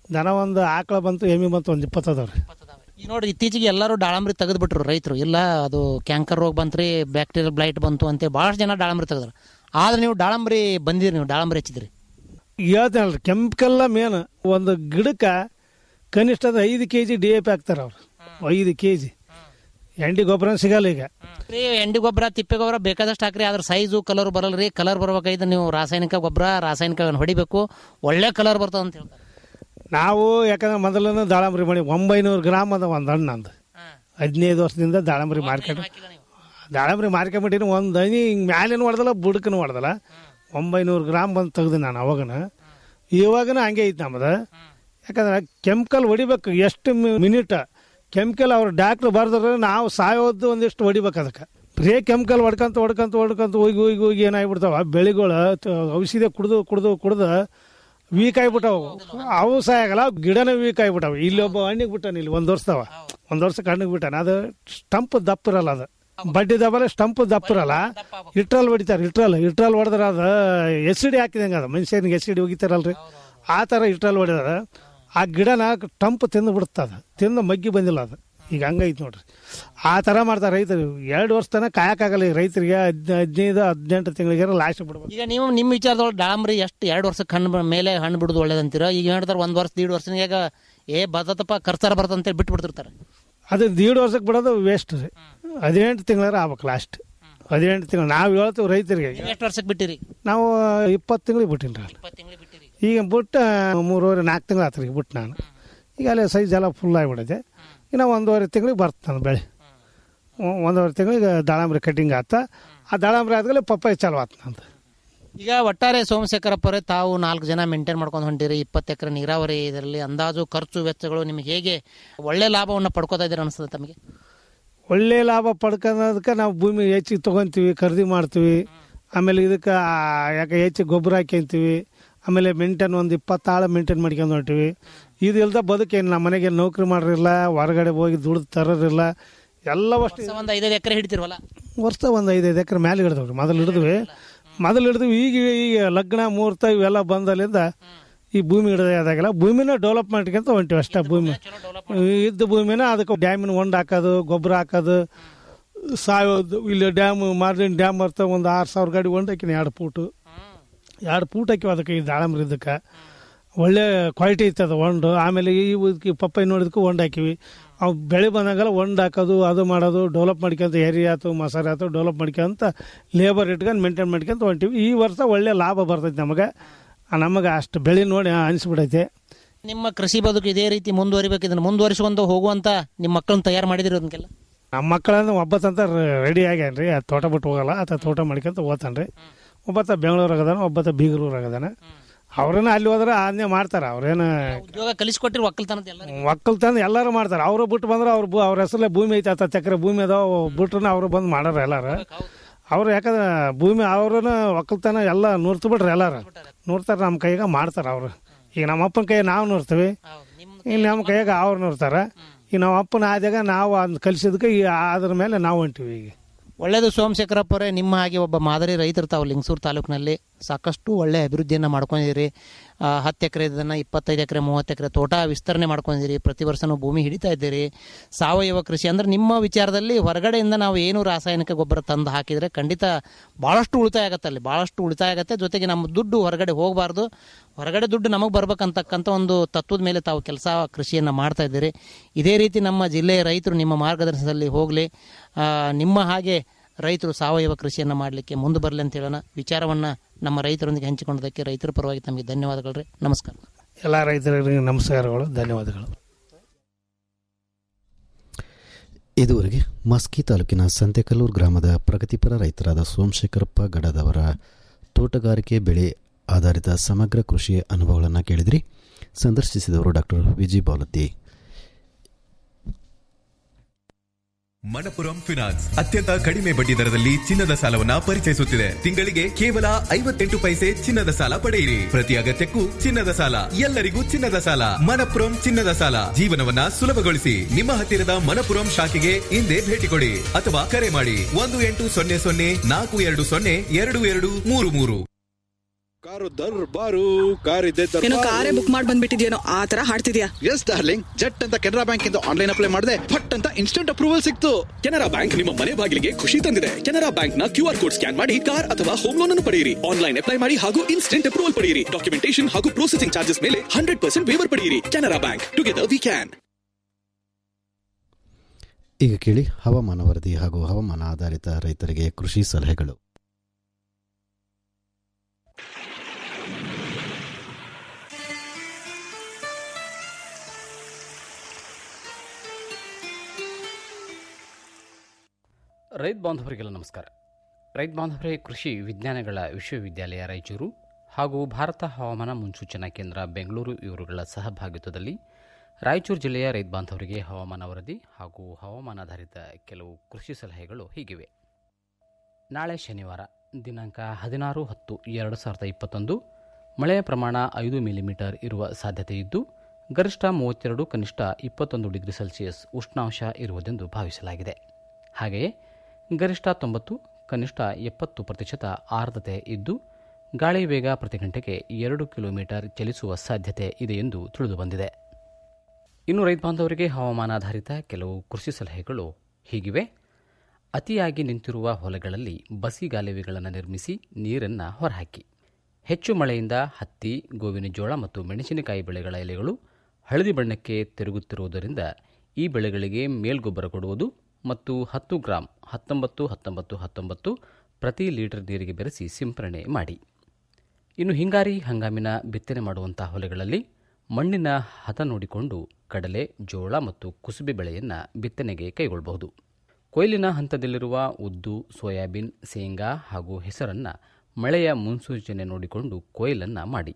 ದನ ಒಂದು ಆಕಳ ಬಂತು ಎಮ್ಮಿ ಬಂತು ಒಂದು ಇಪ್ಪತ್ತು ಅದಾವ ರೀ ಈಗ ನೋಡ್ರಿ ಇತ್ತೀಚೆಗೆ ಎಲ್ಲರೂ ದಾಳಂಬ್ರಿ ತೆಗೆದ್ಬಿಟ್ರು ರೈತರು ಇಲ್ಲ ಅದು ಕ್ಯಾಂಕರ್ ರೋಗ ಬಂತ್ರಿ ಬ್ಯಾಕ್ಟೀರಿಯಲ್ ಬ್ಲೈಟ್ ಬಂತು ಅಂತ ಭಾಳಷ್ಟು ಜನ ದಾಳಂಬ್ರಿ ತೆಗೆದ್ರು ಆದ್ರೆ ನೀವು ದಾಳಂಬ್ರಿ ಬಂದಿರಿ ನೀವು ದಾಳಂಬ್ರಿ ಹಚ್ಚಿದ್ರಿ ಹೇಳ್ತೇನಲ್ರಿ ಕೆಂಪೆಲ್ಲ ಮೇನ್ ಒಂದು ಗಿಡಕ್ಕೆ ಕನಿಷ್ಠ ಅದು ಐದು K G D A P ಹಾಕ್ತಾರೆ ಅವ್ರು ಐದು ಕೆ ಜಿ ಎಂಡಿ ಗೊಬ್ಬರ ಸಿಗಲ್ಲ ಈಗ ರೀ ಎಂಡಿ ಗೊಬ್ಬರ ತಿಪ್ಪೆ ಗೊಬ್ಬರ ಬೇಕಾದಷ್ಟು ಹಾಕ್ರಿ ಅದ್ರ ಸೈಜು ಕಲರ್ ಬರಲ್ರಿ ಕಲರ್ ಬರ್ಬೇಕಾಯ್ತು ನೀವು ರಾಸಾಯನಿಕ ಗೊಬ್ಬರ ರಾಸಾಯನಿಕ ಹೊಡಿಬೇಕು ಒಳ್ಳೆ ಕಲರ್ ಬರ್ತದ ಅಂತ ಹೇಳ್ತಾರೆ ನಾವು ಯಾಕಂದ್ರೆ ಮೊದಲನೇ ದಾಳಂಬ್ರಿ ಮಾಡಿ ಒಂಬೈನೂರು ಗ್ರಾಮ್ ಅದ ಒಂದು ಹಣ್ಣು ನಂದು ಹದಿನೈದು ವರ್ಷದಿಂದ ದಾಳಂಬ್ರಿ ಮಾರ್ಕೆಟ್ ದಾಳಂಬ್ರಿ ಮಾರ್ಕೆಟ್ ಮಾಡಿನ ಒಂದು ಹನಿ ಹಿಂಗೆ ಮ್ಯಾಲೇನು ಹೊಡೆದಲ್ಲ ಬುಡಕನು ಹೊಡೆದಲ್ಲ ಒಂಬೈನೂರು ಗ್ರಾಮ್ ಬಂದು ತೆಗ್ದು ನಾನು ಅವಾಗನ ಇವಾಗನ ಹಂಗೆ ಐತೆ ನಮ್ಮದು ಯಾಕಂದ್ರೆ ಕೆಮಿಕಲ್ ಹೊಡಿಬೇಕು ಎಷ್ಟು ಮಿನಿಟ್ ಕೆಮಿಕಲ್ ಅವ್ರು ಡಾಕ್ಟ್ರ್ ಬರ್ದ್ರೆ ನಾವು ಸಾಯೋದು ಒಂದಿಷ್ಟು ಹೊಡಿಬೇಕು ಅದಕ್ಕೆ ಬರೇ ಕೆಮಿಕಲ್ ಹೊಡ್ಕಂತ ಹೊಡ್ಕಂತ ಹೊಡ್ಕಂತ ಹೋಗಿ ಹೋಗಿ ಹೋಗಿ ಏನಾಗ್ಬಿಡ್ತಾವ ಬೆಳೆಗಳು ತ- ಔಷಧಿ ಕುಡ್ದು ಕುಡ್ದು ಕುಡ್ದು ವೀಕ್ ಆಗಿಬಿಟ್ಟವು ಅವು ಸಾಯಾಗಲ್ಲ ಗಿಡನೇ ವೀಕ್ ಆಗಿಬಿಟ್ಟವು ಇಲ್ಲಿ ಒಬ್ಬ ಹಣ್ಣಿಗೆ ಬಿಟ್ಟಾನ ಇಲ್ಲಿ ಒಂದು ವರ್ಷದವ ಒಂದು ವರ್ಷಕ್ಕೆ ಹಣ್ಣಿಗೆ ಬಿಟ್ಟಾನ ಅದು ಸ್ಟಂಪ್ ದಪ್ಪ ಇರಲ್ಲ ಅದು ಬಡ್ಡಿ ದಬ್ಬಲ ಸ್ಟಂಪ್ ದಪ್ಪ ಇರಲ್ಲ ಇಟ್ರಲ್ಲಿ ಹೊಡಿತಾರೆ ಇಟ್ರಲ್ ಇಟ್ರಲ್ಲಿ ಹೊಡೆದ್ರೆ ಅದು ಎಸಿಡಿ ಹಾಕಿದಂಗೆ ಅದು ಮನುಷ್ಯನಿಗೆ ಎಸಿಡಿ ಹೋಗಿತಾರಲ್ರಿ ಆ ಥರ ಇಟ್ರಲ್ಲಿ ಹೊಡೆದ ಆ ಗಿಡನ ಟಂಪ್ ತಿಂದು ಬಿಡುತ್ತೆ ಅದು ತಿಂದು ಮಗ್ಗಿ ಬಂದಿಲ್ಲ ಅದು ಈಗ ಹಂಗೈತೆ ನೋಡ್ರಿ ಆ ಥರ ಮಾಡ್ತಾರೆ ರೈತರು ಎರಡು ವರ್ಷ ತನಕ ಕಾಯಕ್ಕಾಗಲ್ಲ ಈಗ ರೈತರಿಗೆ ಹದ್ ಹದಿನೈದು ಹದಿನೆಂಟು ತಿಂಗಳಿಗೆ ಲಾಸ್ಟ್ ಬಿಡ್ಬೇಕು ಈಗ ನೀವು ನಿಮ್ಮ ವಿಚಾರದೊಳಗೆ ದಾಳಂಬ್ರಿ ಎಷ್ಟು ಎರಡು ವರ್ಷಕ್ಕೆ ಹಣ್ಣು ಬ- ಮೇಲೆ ಹಣ್ಣು ಬಿಡೋದು ಒಳ್ಳೇದಂತೀರ ಈಗ ಹೇಳ್ತಾರೆ ಒಂದು ವರ್ಷ ದೀಡ್ ವರ್ಷ ಈಗ ಏ ಬರ್ತದಪ್ಪ ಖರ್ಚಾರ ಬರ್ತಂತೇಳಿ ಬಿಟ್ಟು ಬಿಡ್ತಿರ್ತಾರೆ ಅದು ದೀಡ್ ವರ್ಷಕ್ಕೆ ಬಿಡೋದು ವೇಸ್ಟ್ ರೀ ಹದಿನೆಂಟು ತಿಂಗಳಾರ ಆಗ್ಬೇಕು ಲಾಸ್ಟ್ ಹದಿನೆಂಟು ತಿಂಗಳು ನಾವು ಹೇಳ್ತೀವಿ ರೈತರಿಗೆ ನೀವು ಎಷ್ಟು ವರ್ಷಕ್ಕೆ ಬಿಟ್ಟಿರಿ ನಾವು ಇಪ್ಪತ್ತು ತಿಂಗಳಿಗೆ ಬಿಟ್ಟಿನಿ ರೀ ಈಗ ಬಿಟ್ಟು ಮೂರುವರೆ ನಾಲ್ಕು ತಿಂಗಳು ಆತ್ರಿ ಈಗ ಬಿಟ್ಟು ನಾನು ಈಗ ಅಲ್ಲೇ ಸೈಜ್ ಎಲ್ಲ ಫುಲ್ ಆಗಿಬಿಡೈತೆ ಇನ್ನು ಒಂದೂವರೆ ತಿಂಗಳಿಗೆ ಬರ್ತ ನಾನು ಬೆಳೆ ಒ- ಒಂದೂವರೆ ತಿಂಗಳಿಗೆ ದಾಳಂಬ್ರಿ ಕಟಿಂಗ್ ಆತ ಆ ದಾಳಂಬ್ರಿ ಆದ್ಮೇಲೆ ಪಪ್ಪಾಯಿ ಚಾಲು ಆತ ನಂದು ಈಗ ಒಟ್ಟಾರೆ ಸೋಮಶೇಖರಪ್ಪರೇ ತಾವು ನಾಲ್ಕು ಜನ ಮೇಂಟೈನ್ ಮಾಡ್ಕೊಂಡು ಹೊಂಟಿರಿ ಇಪ್ಪತ್ತು ಎಕರೆ ನೀರಾವರಿ ಇದರಲ್ಲಿ ಅಂದಾಜು ಖರ್ಚು ವೆಚ್ಚಗಳು ನಿಮಗೆ ಹೇಗೆ ಒಳ್ಳೆ ಲಾಭವನ್ನು ಪಡ್ಕೋತಾ ಇದ್ದೀರಾ ಅನಿಸ್ತದೆ ತಮಗೆ ಒಳ್ಳೆ ಲಾಭ ಪಡ್ಕೊಳ್ಳೋದಕ್ಕೆ ನಾವು ಭೂಮಿ ಹೆಚ್ಚಿಗೆ ತೊಗೊತೀವಿ ಖರೀದಿ ಮಾಡ್ತೀವಿ ಆಮೇಲೆ ಇದಕ್ಕೆ ಆ, ಯಾಕೆ ಹೆಚ್ಚಿಗೆ ಗೊಬ್ಬರ ಹಾಕ್ಯಂತೀವಿ ಆಮೇಲೆ ಮೇಂಟೈನ್ ಒಂದು ಇಪ್ಪತ್ತು ಆಳು ಮೇಂಟೈನ್ ಮಾಡ್ಕೊಂಡು ಹೊಂಟಿವಿ ಇದು ಇಲ್ದ ಬದುಕೇನು ನಮ್ಮ ಮನೆಗೆ ನೌಕರಿ ಮಾಡಿರಲಿಲ್ಲ ಹೊರಗಡೆ ಹೋಗಿ ದುಡ್ದು ತರೋರಿಲ್ಲ ಎಲ್ಲ ಅಷ್ಟು ಒಂದು ಐದೈದು ಎಕರೆ ಹಿಡಿತಿರ್ವಲ್ಲ ವರ್ಷ ಒಂದು ಐದೈದು ಎಕರೆ ಮೇಲೆ ಹಿಡಿದವ್ರಿ ಮೊದಲು ಹಿಡಿದ್ವಿ ಮೊದಲು ಹಿಡಿದ್ವಿ ಈಗ ಈಗ ಲಗ್ನ ಮುಹೂರ್ತ ಇವೆಲ್ಲ ಬಂದಲ್ಲಿಂದ ಈ ಭೂಮಿ ಹಿಡಿದ ಅದಾಗಿಲ್ಲ ಭೂಮಿನ ಡೆವಲಪ್ ಮಾಡ್ಕೊಂತ ಹೊಂಟಿವಿ ಅಷ್ಟೇ ಭೂಮಿ ಇದ್ದ ಭೂಮಿನ ಅದಕ್ಕೆ ಡ್ಯಾಮಿನ ಹೊಂಡ ಹಾಕೋದು ಗೊಬ್ಬರ ಹಾಕೋದು ಸಾಯೋದು ಇಲ್ಲಿ ಡ್ಯಾಮ್ ಮಾರ್ಜಿನ್ ಡ್ಯಾಮ್ ಬರ್ತಾ ಒಂದು ಆರು ಸಾವಿರ ಗಾಡಿ ಹೊಂಡ ಹಾಕಿನಿ ಎರಡು ಫೂಟು ಎರಡು ಫೂಟ್ ಹಾಕಿವಿ ಅದಕ್ಕೆ ಈ ದಾಳಂಬ್ರಿ ಇದಕ್ಕೆ ಒಳ್ಳೆ ಕ್ವಾಲಿಟಿ ಇತ್ತು ಅದು ಹೊಂಡು ಆಮೇಲೆ ಈ ಇದಕ್ಕೆ ಪಪ್ಪಾಯಿ ನೋಡಿದಕ್ಕೂ ಹೊಂಡ ಹಾಕಿವಿ ಅವು ಬೆಳೆ ಬಂದಾಗೆಲ್ಲ ಹೊಂಡ ಹಾಕೋದು ಅದು ಮಾಡೋದು ಡೆವಲಪ್ ಮಾಡ್ಕೊಂತ ಏರಿ ಆಯ್ತು ಮಸಾಲೆ ಆಯ್ತು ಡೆವಲಪ್ ಮಾಡ್ಕೊಂತ ಲೇಬರ್ ಇಟ್ಕೊಂಡು ಮೇಂಟೈನ್ ಮಾಡ್ಕೊಂತ ಹೊಂಟಿವಿ ಈ ವರ್ಷ ಒಳ್ಳೆ ಲಾಭ ಬರ್ತೈತೆ ನಮಗೆ ನಮಗೆ ಅಷ್ಟು ಬೆಳೆ ನೋಡಿ ಅನಿಸ್ಬಿಡೈತೆ ನಿಮ್ಮ ಕೃಷಿ ಬದುಕು ಇದೇ ರೀತಿ ಮುಂದುವರಿಬೇಕು ಇದನ್ನು ಮುಂದುವರಿಸಿಕೊಂಡು ಹೋಗುವಂತ ನಿಮ್ಮ ಮಕ್ಕಳನ್ನ ತಯಾರು ಮಾಡಿದಿರಿ ಅದಕ್ಕೆಲ್ಲ ನಮ್ಮ ಮಕ್ಕಳಂದ್ರೆ ಒಬ್ಬತ್ತಂತ ರೆಡಿ ಆಗ್ಯಾನ ರೀ ಆ ತೋಟ ಬಿಟ್ಟು ಹೋಗಲ್ಲ ಆತ ತೋಟ ಮಾಡ್ಕೊಂತ ಓದ್ತಾನೆ ರೀ ಒಬ್ಬತ್ತ ಬೆಂಗಳೂರಾಗ ಅದಾನ ಒಬ್ಬತ್ತ ಬೀಗರೂರಾಗ ಅದಾನ ಅವ್ರನ್ನ ಅಲ್ಲಿ ಹೋದ್ರೆ ಆಜ್ಞೆ ಮಾಡ್ತಾರೆ ಅವ್ರೇನು ಉದ್ಯೋಗ ಕಲಿಸ್ಕೊಟ್ಟಿರಿ ಒಕ್ಕಲ್ತನದ ಎಲ್ಲ ಒಕ್ಕಲ್ತನ ಎಲ್ಲರೂ ಮಾಡ್ತಾರೆ ಅವರು ಬಿಟ್ಟು ಬಂದ್ರೆ ಅವ್ರ ಭೂ- ಅವ್ರ ಹೆಸರಲ್ಲೇ ಭೂಮಿ ಐತೆ ಹತ್ತು ಎಕರೆ ಭೂಮಿ ಅದಾವ ಬಿಟ್ರನ್ನ ಅವರು ಬಂದು ಮಾಡಾರ ಎಲ್ಲಾರು ಅವ್ರು ಯಾಕಂದ್ರೆ ಭೂಮಿ ಅವ್ರನ್ನ ಒಕ್ಕಲ್ತನ ಎಲ್ಲ ನೂರ್ತು ಬಿಟ್ರೆ ಎಲ್ಲಾರು ನೂರ್ತಾರೆ ನಮ್ಮ ಕೈಯಾಗ ಮಾಡ್ತಾರೆ ಅವರು ಈಗ ನಮ್ಮ ಅಪ್ಪನ ಕೈ ನಾವು ನೂರ್ತೀವಿ ಈಗ ನಮ್ಮ ಕೈಯಾಗ ಅವ್ರು ನೂರ್ತಾರೆ ಈಗ ನಮ್ಮ ಅಪ್ಪನ ಆದಾಗ ನಾವು ಅದನ್ನ ಕಲಿಸಿದಕ್ಕೆ ಈ ಅದ್ರ ಮೇಲೆ ನಾವು ಹೊಂಟಿವಿ ಈಗ ಒಳ್ಳೆಯದು ಸೋಮಶೇಖರಪ್ಪರೇ ನಿಮ್ಮ ಹಾಗೆ ಒಬ್ಬ ಮಾದರಿ ರೈತರು ತಾವು ಲಿಂಗಸೂರು ತಾಲೂಕಿನಲ್ಲಿ ಸಾಕಷ್ಟು ಒಳ್ಳೆ ಅಭಿವೃದ್ಧಿಯನ್ನು ಮಾಡ್ಕೊಂಡಿದ್ದೀರಿ ಆ, ಹತ್ತು ಎಕರೆ ಇದನ್ನು ಇಪ್ಪತ್ತೈದು ಎಕರೆ ಮೂವತ್ತು ಎಕರೆ ತೋಟ ವಿಸ್ತರಣೆ ಮಾಡ್ಕೊಂಡಿದ್ದೀರಿ ಪ್ರತಿ ವರ್ಷನೂ ಭೂಮಿ ಹಿಡಿತಾ ಇದ್ದೀರಿ ಸಾವಯವ ಕೃಷಿ ಅಂದರೆ ನಿಮ್ಮ ವಿಚಾರದಲ್ಲಿ ಹೊರಗಡೆಯಿಂದ ನಾವು ಏನು ರಾಸಾಯನಿಕ ಗೊಬ್ಬರ ತಂದು ಹಾಕಿದರೆ ಖಂಡಿತ ಭಾಳಷ್ಟು ಉಳಿತಾಯ ಆಗುತ್ತೆ ಅಲ್ಲಿ ಭಾಳಷ್ಟು ಉಳಿತಾಯ ಆಗುತ್ತೆ ಜೊತೆಗೆ ನಮ್ಮ ದುಡ್ಡು ಹೊರಗಡೆ ಹೋಗಬಾರ್ದು ಹೊರಗಡೆ ದುಡ್ಡು ನಮಗೆ ಬರ್ಬೇಕಂತಕ್ಕಂಥ ಒಂದು ತತ್ವದ ಮೇಲೆ ತಾವು ಕೆಲಸ ಕೃಷಿಯನ್ನು ಮಾಡ್ತಾ ಇದ್ದೀರಿ ಇದೇ ರೀತಿ ನಮ್ಮ ಜಿಲ್ಲೆಯ ರೈತರು ನಿಮ್ಮ ಮಾರ್ಗದರ್ಶನದಲ್ಲಿ ಹೋಗಲಿ ನಿಮ್ಮ ಹಾಗೆ ರೈತರು ಸಾವಯವ ಕೃಷಿಯನ್ನು ಮಾಡಲಿಕ್ಕೆ ಮುಂದೆ ಬರಲಿ ಅಂತ ಹೇಳೋಣ ವಿಚಾರವನ್ನು ನಮ್ಮ ರೈತರೊಂದಿಗೆ ಹಂಚಿಕೊಂಡದಕ್ಕೆ ರೈತರ ಪರವಾಗಿ ತಮಗೆ ಧನ್ಯವಾದಗಳು ರೀ ನಮಸ್ಕಾರ ಎಲ್ಲ ರೈತರಿಗೆ ನಮಸ್ಕಾರಗಳು ಧನ್ಯವಾದಗಳು ಇದುವರೆಗೆ ಮಸ್ಕಿ ತಾಲೂಕಿನ ಸಂತೆಕಲ್ಲೂರು ಗ್ರಾಮದ ಪ್ರಗತಿಪರ ರೈತರಾದ ಸೋಮಶೇಖರಪ್ಪ ಗಡದವರ ತೋಟಗಾರಿಕೆ ಬೆಳೆ ಆಧಾರಿತ ಸಮಗ್ರ ಕೃಷಿ ಅನುಭವಗಳನ್ನು ಕೇಳಿದ್ರಿ ಸಂದರ್ಶಿಸಿದವರು ಡಾಕ್ಟರ್ ವಿಜಯ್ ಬಾಲತಿ ಮಣಪುರಂ ಫಿನಾನ್ಸ್ ಅತ್ಯಂತ ಕಡಿಮೆ ಬಡ್ಡಿ ದರದಲ್ಲಿ ಚಿನ್ನದ ಸಾಲವನ್ನ ಪರಿಚಯಿಸುತ್ತಿದೆ ತಿಂಗಳಿಗೆ ಕೇವಲ ಐವತ್ತೆಂಟು ಪೈಸೆ ಚಿನ್ನದ ಸಾಲ ಪಡೆಯಿರಿ ಪ್ರತಿ ಅಗತ್ಯಕ್ಕೂ ಚಿನ್ನದ ಸಾಲ ಎಲ್ಲರಿಗೂ ಚಿನ್ನದ ಸಾಲ ಮಣಪುರಂ ಚಿನ್ನದ ಸಾಲ ಜೀವನವನ್ನ ಸುಲಭಗೊಳಿಸಿ ನಿಮ್ಮ ಹತ್ತಿರದ ಮಣಪುರಂ ಶಾಖೆಗೆ ಇಂದೇ ಭೇಟಿ ಕೊಡಿ ಅಥವಾ ಕರೆ ಮಾಡಿ ಒಂದು ಎಂಟು ಸೊನ್ನೆ ಸೊನ್ನೆ ನಾಲ್ಕು ಎರಡು ಸೊನ್ನೆ ಎರಡು ಎರಡು ಮೂರು ಮೂರು ಕಾರು ದರ್ಬಾರು ಕಾರ್ ಇದೆ ಏನೋ ಕಾರೇ ಬುಕ್ ಮಾಡಿ ಬಂದ್ಬಿಟ್ಟಿದ್ಯೇನೋ ಆ ತರ ಹಾಡ್ತಿದ್ಯಾ ಎಸ್ ಡಾರ್ಲಿಂಗ್ ಜಟ್ ಅಂತ ಕೆನರಾ ಬ್ಯಾಂಕ್ ಇಂದ ಆನ್ಲೈನ್ ಅಪ್ಲೈ ಮಾಡಿದೆ ಫಟ್ ಅಂತ ಇನ್ಸ್ಟೆಂಟ್ ಅಪ್ರೂವಲ್ ಸಿಕ್ತು ಕೆನರಾ ಬ್ಯಾಂಕ್ ನಿಮ್ಮ ಮನೆ ಬಾಗಿಲಿಗೆ ಖುಷಿ ತಂದಿದೆ ಕೆನರಾ ಬ್ಯಾಂಕ್ ನ ಕ್ಯೂ ಆರ್ ಕೋಡ್ ಸ್ಕ್ಯಾನ್ ಮಾಡಿ ಕಾರ್ ಅಥವಾ ಹೋಮ್ ಲೋನ್ ಅನ್ನು ಪಡೆಯಿರಿ ಆನ್ಲೈನ್ ಅಪ್ಲೈ ಮಾಡಿ ಹಾಗೂ ಇನ್ಸ್ಟೆಂಟ್ ಅಪ್ರೂವಲ್ ಪಡೆಯಿರಿ ಡಾಕ್ಯುಮೆಂಟೇಶನ್ ಹಾಗೂ ಪ್ರೊಸೆಸಿಂಗ್ ಚಾರ್ಜಸ್ ಮೇಲೆ ಹಂಡ್ರೆಡ್ ಪರ್ಸೆಂಟ್ ವೇವರ್ ಪಡೆಯಿರಿ Canara bank together we can ಈಗ ಕೇಳಿ ಹವಾಮಾನ ವರದಿ ಹಾಗೂ ಹವಾಮಾನ ಆಧಾರಿತ ರೈತರಿಗೆ ಕೃಷಿ ಸಲಹೆಗಳು ರೈತ ಬಾಂಧವರಿಗೆಲ್ಲ ನಮಸ್ಕಾರ ರೈತ ಬಾಂಧವರೇ ಕೃಷಿ ವಿಜ್ಞಾನಗಳ ವಿಶ್ವವಿದ್ಯಾಲಯ ರಾಯಚೂರು ಹಾಗೂ ಭಾರತ ಹವಾಮಾನ ಮುನ್ಸೂಚನಾ ಕೇಂದ್ರ ಬೆಂಗಳೂರು ಇವರುಗಳ ಸಹಭಾಗಿತ್ವದಲ್ಲಿ ರಾಯಚೂರು ಜಿಲ್ಲೆಯ ರೈತ ಬಾಂಧವರಿಗೆ ಹವಾಮಾನ ವರದಿ ಹಾಗೂ ಹವಾಮಾನಾಧಾರಿತ ಕೆಲವು ಕೃಷಿ ಸಲಹೆಗಳು ಹೀಗಿವೆ ನಾಳೆ ಶನಿವಾರ ದಿನಾಂಕ ಹದಿನಾರು ಹತ್ತು ಎರಡು ಸಾವಿರದ ಇಪ್ಪತ್ತೊಂದು ಮಳೆಯ ಪ್ರಮಾಣ ಐದು ಮಿಲಿಮೀಟರ್ ಇರುವ ಸಾಧ್ಯತೆ ಇದ್ದು ಗರಿಷ್ಠ ಮೂವತ್ತೆರಡು ಕನಿಷ್ಠ ಇಪ್ಪತ್ತೊಂದು ಡಿಗ್ರಿ ಸೆಲ್ಸಿಯಸ್ ಉಷ್ಣಾಂಶ ಇರುವುದೆಂದು ಭಾವಿಸಲಾಗಿದೆ ಹಾಗೆಯೇ ಗರಿಷ್ಠ ತೊಂಬತ್ತು ಕನಿಷ್ಠ ಎಪ್ಪತ್ತು ಪ್ರತಿಶತ ಆರ್ದ್ರತೆ ಇದ್ದು ಗಾಳಿ ವೇಗ ಪ್ರತಿ ಗಂಟೆಗೆ ಎರಡು ಕಿಲೋಮೀಟರ್ ಚಲಿಸುವ ಸಾಧ್ಯತೆ ಇದೆ ಎಂದು ತಿಳಿದುಬಂದಿದೆ ಇನ್ನು ರೈತ ಬಾಂಧವರಿಗೆ ಹವಾಮಾನಾಧಾರಿತ ಕೆಲವು ಕೃಷಿ ಸಲಹೆಗಳು ಹೀಗಿವೆ ಅತಿಯಾಗಿ ನಿಂತಿರುವ ಹೊಲಗಳಲ್ಲಿ ಬಸಿಗಾಲುವೆಗಳನ್ನು ನಿರ್ಮಿಸಿ ನೀರನ್ನು ಹೊರಹಾಕಿ ಹೆಚ್ಚು ಮಳೆಯಿಂದ ಹತ್ತಿ ಗೋವಿನ ಜೋಳ ಮತ್ತು ಮೆಣಸಿನಕಾಯಿ ಬೆಳೆಗಳ ಎಲೆಗಳು ಹಳದಿ ಬಣ್ಣಕ್ಕೆ ತಿರುಗುತ್ತಿರುವುದರಿಂದ ಈ ಬೆಳೆಗಳಿಗೆ ಮೇಲ್ಗೊಬ್ಬರ ಕೊಡುವುದು ಮತ್ತು ಹತ್ತು ಗ್ರಾಂ ಹತ್ತೊಂಬತ್ತು ಹತ್ತೊಂಬತ್ತು ಹತ್ತೊಂಬತ್ತು ಪ್ರತಿ ಲೀಟರ್ ನೀರಿಗೆ ಬೆರೆಸಿ ಸಿಂಪರಣೆ ಮಾಡಿ ಇನ್ನು ಹಿಂಗಾರಿ ಹಂಗಾಮಿನ ಬಿತ್ತನೆ ಮಾಡುವಂತಹ ಹೊಲೆಗಳಲ್ಲಿ ಮಣ್ಣಿನ ಹದ ನೋಡಿಕೊಂಡು ಕಡಲೆ ಜೋಳ ಮತ್ತು ಕುಸುಬೆ ಬೆಳೆಯನ್ನು ಬಿತ್ತನೆಗೆ ಕೈಗೊಳ್ಳಬಹುದು ಕೊಯ್ಲಿನ ಹಂತದಲ್ಲಿರುವ ಉದ್ದು ಸೋಯಾಬೀನ್ ಶೇಂಗಾ ಹಾಗೂ ಹೆಸರನ್ನು ಮಳೆಯ ಮುನ್ಸೂಚನೆ ನೋಡಿಕೊಂಡು ಕೊಯ್ಲನ್ನು ಮಾಡಿ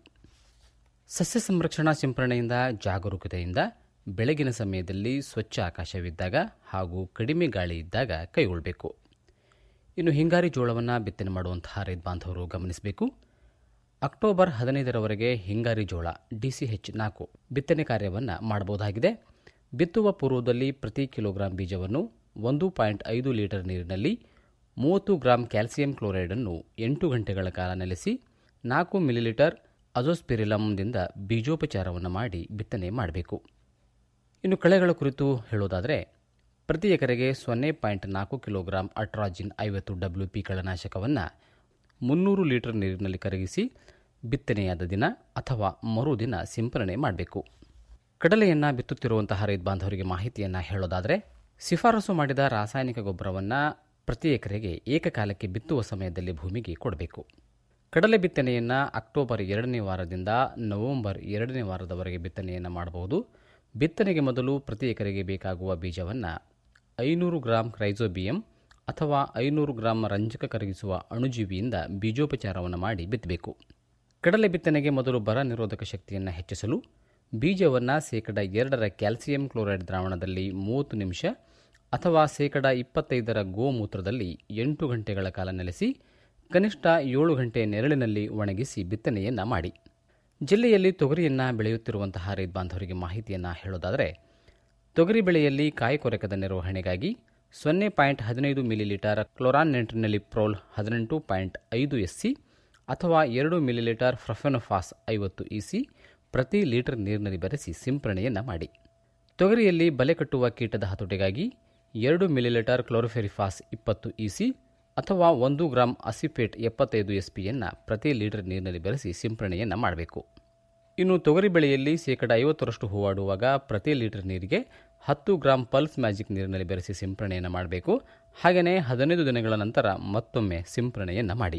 ಸಸ್ಯ ಸಂರಕ್ಷಣಾ ಸಿಂಪರಣೆಯಿಂದ ಜಾಗರೂಕತೆಯಿಂದ ಬೆಳಗಿನ ಸಮಯದಲ್ಲಿ ಸ್ವಚ್ಛ ಆಕಾಶವಿದ್ದಾಗ ಹಾಗೂ ಕಡಿಮೆ ಗಾಳಿ ಇದ್ದಾಗ ಕೈಗೊಳ್ಳಬೇಕು ಇನ್ನು ಹಿಂಗಾರಿ ಜೋಳವನ್ನು ಬಿತ್ತನೆ ಮಾಡುವಂತಹ ರೈತ ಬಾಂಧವರು ಗಮನಿಸಬೇಕು ಅಕ್ಟೋಬರ್ ಹದಿನೈದರವರೆಗೆ ಹಿಂಗಾರಿ ಜೋಳ ಡಿಸಿಎಚ್ ನಾಲ್ಕು ಬಿತ್ತನೆ ಕಾರ್ಯವನ್ನು ಮಾಡಬಹುದಾಗಿದೆ ಬಿತ್ತುವ ಪೂರ್ವದಲ್ಲಿ ಪ್ರತಿ ಕಿಲೋಗ್ರಾಂ ಬೀಜವನ್ನು ಒಂದು ಪಾಯಿಂಟ್ ಐದು ಲೀಟರ್ ನೀರಿನಲ್ಲಿ ಮೂವತ್ತು ಗ್ರಾಂ ಕ್ಯಾಲ್ಸಿಯಂ ಕ್ಲೋರೈಡನ್ನು ಎಂಟು ಗಂಟೆಗಳ ಕಾಲ ನೆಲೆಸಿ ನಾಲ್ಕು ಮಿಲಿಲೀಟರ್ ಅಜೋಸ್ಪಿರಿಲಮ್ದಿಂದ ಬೀಜೋಪಚಾರವನ್ನು ಮಾಡಿ ಬಿತ್ತನೆ ಮಾಡಬೇಕು ಇನ್ನು ಕಳೆಗಳ ಕುರಿತು ಹೇಳೋದಾದರೆ ಪ್ರತಿ ಎಕರೆಗೆ ಸೊನ್ನೆ ಪಾಯಿಂಟ್ ನಾಲ್ಕು ಕಿಲೋಗ್ರಾಂ ಅಟ್ರಾಜಿನ್ ಐವತ್ತು ಡಬ್ಲ್ಯೂ ಪಿ ಕಳೆನಾಶಕವನ್ನು ಮುನ್ನೂರು ಲೀಟರ್ ನೀರಿನಲ್ಲಿ ಕರಗಿಸಿ ಬಿತ್ತನೆಯಾದ ದಿನ ಅಥವಾ ಮರುದಿನ ಸಿಂಪರಣೆ ಮಾಡಬೇಕು ಕಡಲೆಯನ್ನು ಬಿತ್ತುತ್ತಿರುವಂತಹ ರೈತ ಬಾಂಧವರಿಗೆ ಮಾಹಿತಿಯನ್ನು ಹೇಳೋದಾದರೆ ಶಿಫಾರಸು ಮಾಡಿದ ರಾಸಾಯನಿಕ ಗೊಬ್ಬರವನ್ನು ಪ್ರತಿ ಎಕರೆಗೆ ಏಕಕಾಲಕ್ಕೆ ಬಿತ್ತುವ ಸಮಯದಲ್ಲಿ ಭೂಮಿಗೆ ಕೊಡಬೇಕು ಕಡಲೆ ಬಿತ್ತನೆಯನ್ನು ಅಕ್ಟೋಬರ್ ಎರಡನೇ ವಾರದಿಂದ ನವೆಂಬರ್ ಎರಡನೇ ವಾರದವರೆಗೆ ಬಿತ್ತನೆಯನ್ನು ಮಾಡಬಹುದು ಬಿತ್ತನೆಗೆ ಮೊದಲು ಪ್ರತಿ ಎಕರೆಗೆ ಬೇಕಾಗುವ ಬೀಜವನ್ನು ಐನೂರು ಗ್ರಾಂ ಕ್ರೈಸೋಬಿಯಂ ಅಥವಾ ಐನೂರು ಗ್ರಾಂ ರಂಜಕ ಕರಗಿಸುವ ಅಣುಜೀವಿಯಿಂದ ಬೀಜೋಪಚಾರವನ್ನು ಮಾಡಿ ಬಿತ್ತಬೇಕು ಕಡಲೆ ಬಿತ್ತನೆಗೆ ಮೊದಲು ಬರ ನಿರೋಧಕ ಶಕ್ತಿಯನ್ನು ಹೆಚ್ಚಿಸಲು ಬೀಜವನ್ನು ಶೇಕಡ ಎರಡರ ಕ್ಯಾಲ್ಸಿಯಂ ಕ್ಲೋರೈಡ್ ದ್ರಾವಣದಲ್ಲಿ ಮೂವತ್ತು ನಿಮಿಷ ಅಥವಾ ಶೇಕಡ ಇಪ್ಪತ್ತೈದರ ಗೋಮೂತ್ರದಲ್ಲಿ ಎಂಟು ಗಂಟೆಗಳ ಕಾಲ ನೆಲೆಸಿ ಕನಿಷ್ಠ ಏಳು ಗಂಟೆ ನೆರಳಿನಲ್ಲಿ ಒಣಗಿಸಿ ಬಿತ್ತನೆಯನ್ನು ಮಾಡಿ ಜಿಲ್ಲೆಯಲ್ಲಿ ತೊಗರಿಯನ್ನು ಬೆಳೆಯುತ್ತಿರುವಂತಹ ರೈತ ಬಾಂಧವರಿಗೆ ಮಾಹಿತಿಯನ್ನು ಹೇಳೋದಾದರೆ ತೊಗರಿ ಬೆಳೆಯಲ್ಲಿ ಕಾಯಿ ಕೊರಕದ ನಿರ್ವಹಣೆಗಾಗಿ ಸೊನ್ನೆ ಪಾಯಿಂಟ್ ಹದಿನೈದು ಮಿಲಿಲೀಟರ್ ಕ್ಲೋರಾನ್ ನೆಂಟ್ರಿನಲ್ಲಿ ಪ್ರೋಲ್ ಹದಿನೆಂಟು ಪಾಯಿಂಟ್ ಐದು ಎಸ್ಸಿ ಅಥವಾ ಎರಡು ಮಿಲಿಲೀಟರ್ ಫ್ರಫೆನೋಫಾಸ್ ಐವತ್ತು ಇಸಿ ಪ್ರತಿ ಲೀಟರ್ ನೀರಿನಲ್ಲಿ ಬೆರೆಸಿ ಸಿಂಪರಣೆಯನ್ನು ಮಾಡಿ ತೊಗರಿಯಲ್ಲಿ ಬಲೆ ಕಟ್ಟುವ ಕೀಟದ ಹತೋಟಿಗಾಗಿ ಎರಡು ಮಿಲಿಲೀಟರ್ ಕ್ಲೋರೋಫೆರಿಫಾಸ್ ಇಪ್ಪತ್ತು ಇಸಿ ಅಥವಾ ಒಂದು ಗ್ರಾಂ ಅಸಿಫೇಟ್ ಎಪ್ಪತ್ತೈದು ಎಸ್ಪಿಯನ್ನು ಪ್ರತಿ ಲೀಟರ್ ನೀರಿನಲ್ಲಿ ಬೆರೆಸಿ ಸಿಂಪರಣೆಯನ್ನು ಮಾಡಬೇಕು ಇನ್ನು ತೊಗರಿ ಬೆಳೆಯಲ್ಲಿ ಶೇಕಡ ಐವತ್ತರಷ್ಟು ಹೂವಾಡುವಾಗ ಪ್ರತಿ ಲೀಟರ್ ನೀರಿಗೆ ಹತ್ತು ಗ್ರಾಂ ಪಲ್ಸ್ ಮ್ಯಾಜಿಕ್ ನೀರಿನಲ್ಲಿ ಬೆರೆಸಿ ಸಿಂಪರಣೆಯನ್ನು ಮಾಡಬೇಕು ಹಾಗೆಯೇ ಹದಿನೈದು ದಿನಗಳ ನಂತರ ಮತ್ತೊಮ್ಮೆ ಸಿಂಪರಣೆಯನ್ನು ಮಾಡಿ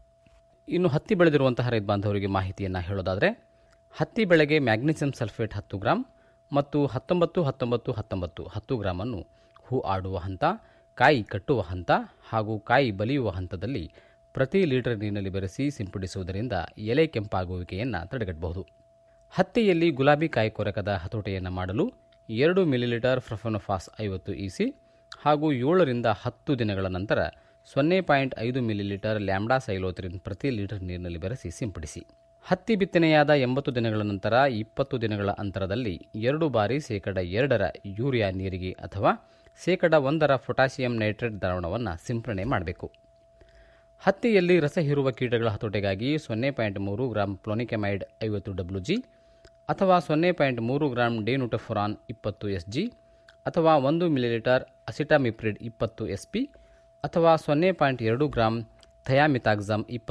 ಇನ್ನು ಹತ್ತಿ ಬೆಳೆದಿರುವಂತಹ ರೈತ ಬಾಂಧವರಿಗೆ ಮಾಹಿತಿಯನ್ನು ಹೇಳೋದಾದರೆ ಹತ್ತಿ ಬೆಳೆಗೆ ಮ್ಯಾಗ್ನೀಸಿಯಂ ಸಲ್ಫೇಟ್ ಹತ್ತು ಗ್ರಾಂ ಮತ್ತು ಹತ್ತೊಂಬತ್ತು ಹತ್ತೊಂಬತ್ತು ಹತ್ತೊಂಬತ್ತು ಹತ್ತು ಗ್ರಾಮನ್ನು ಹೂ ಆಡುವ ಹಂತ ಕಾಯಿ ಕಟ್ಟುವ ಹಂತ ಹಾಗೂ ಕಾಯಿ ಬಲಿಯುವ ಹಂತದಲ್ಲಿ ಪ್ರತಿ ಲೀಟರ್ ನೀರಿನಲ್ಲಿ ಬೆರೆಸಿ ಸಿಂಪಡಿಸುವುದರಿಂದ ಎಲೆ ಕೆಂಪಾಗುವಿಕೆಯನ್ನು ತಡೆಗಟ್ಟಬಹುದು ಹತ್ತಿಯಲ್ಲಿ ಗುಲಾಬಿ ಕಾಯಿ ಕೊರಕದ ಹತೋಟಿಯನ್ನು ಮಾಡಲು ಎರಡು ಮಿಲಿಲೀಟರ್ ಫ್ರಫನೋಫಾಸ್ ಐವತ್ತು ಇಸಿ ಹಾಗೂ ಏಳರಿಂದ ಹತ್ತು ದಿನಗಳ ನಂತರ ಸೊನ್ನೆ ಪಾಯಿಂಟ್ ಐದು ಮಿಲಿಲೀಟರ್ ಲ್ಯಾಂಬ್ಡಾ ಸೈಲೋತ್ರಿನ್ ಪ್ರತಿ ಲೀಟರ್ ನೀರಿನಲ್ಲಿ ಬೆರೆಸಿ ಸಿಂಪಡಿಸಿ ಹತ್ತಿ ಬಿತ್ತನೆಯಾದ ಎಂಬತ್ತು ದಿನಗಳ ನಂತರ ಇಪ್ಪತ್ತು ದಿನಗಳ ಅಂತರದಲ್ಲಿ ಎರಡು ಬಾರಿ ಶೇಕಡ ಎರಡರ ಯೂರಿಯಾ ನೀರಿಗೆ ಅಥವಾ ಶೇಕಡ ಒಂದರ ಪೊಟ್ಯಾಸಿಯಂ ನೈಟ್ರೇಟ್ ದ್ರಾವಣವನ್ನು ಸಿಂಪರಣೆ ಮಾಡಬೇಕು ಹತ್ತಿಯಲ್ಲಿ ರಸ ಹೀರುವ ಕೀಟಗಳ ಹತೋಟಿಗಾಗಿ ಸೊನ್ನೆ ಪಾಯಿಂಟ್ ಮೂರು ಗ್ರಾಂ ಪ್ಲೋನಿಕೆಮೈಡ್ ಐವತ್ತು ಡಬ್ಲ್ಯೂ ಜಿ ಅಥವಾ ಸೊನ್ನೆ ಪಾಯಿಂಟ್ ಮೂರು ಗ್ರಾಂ ಡಿನುಟಫುರಾನ್ ಇಪ್ಪತ್ತು ಎಸ್ ಜಿ ಅಥವಾ ಒಂದು ಮಿಲಿಲೀಟರ್ ಅಸಿಟಾಮಿಪ್ರಿಡ್ ಇಪ್ಪತ್ತು ಎಸ್ ಪಿ ಅಥವಾ ಸೊನ್ನೆ ಪಾಯಿಂಟ್ ಎರಡು ಗ್ರಾಂ ಥಯಾಮಿತಾಕ್ಸಮ್ ಇಪ್ಪತ್ತು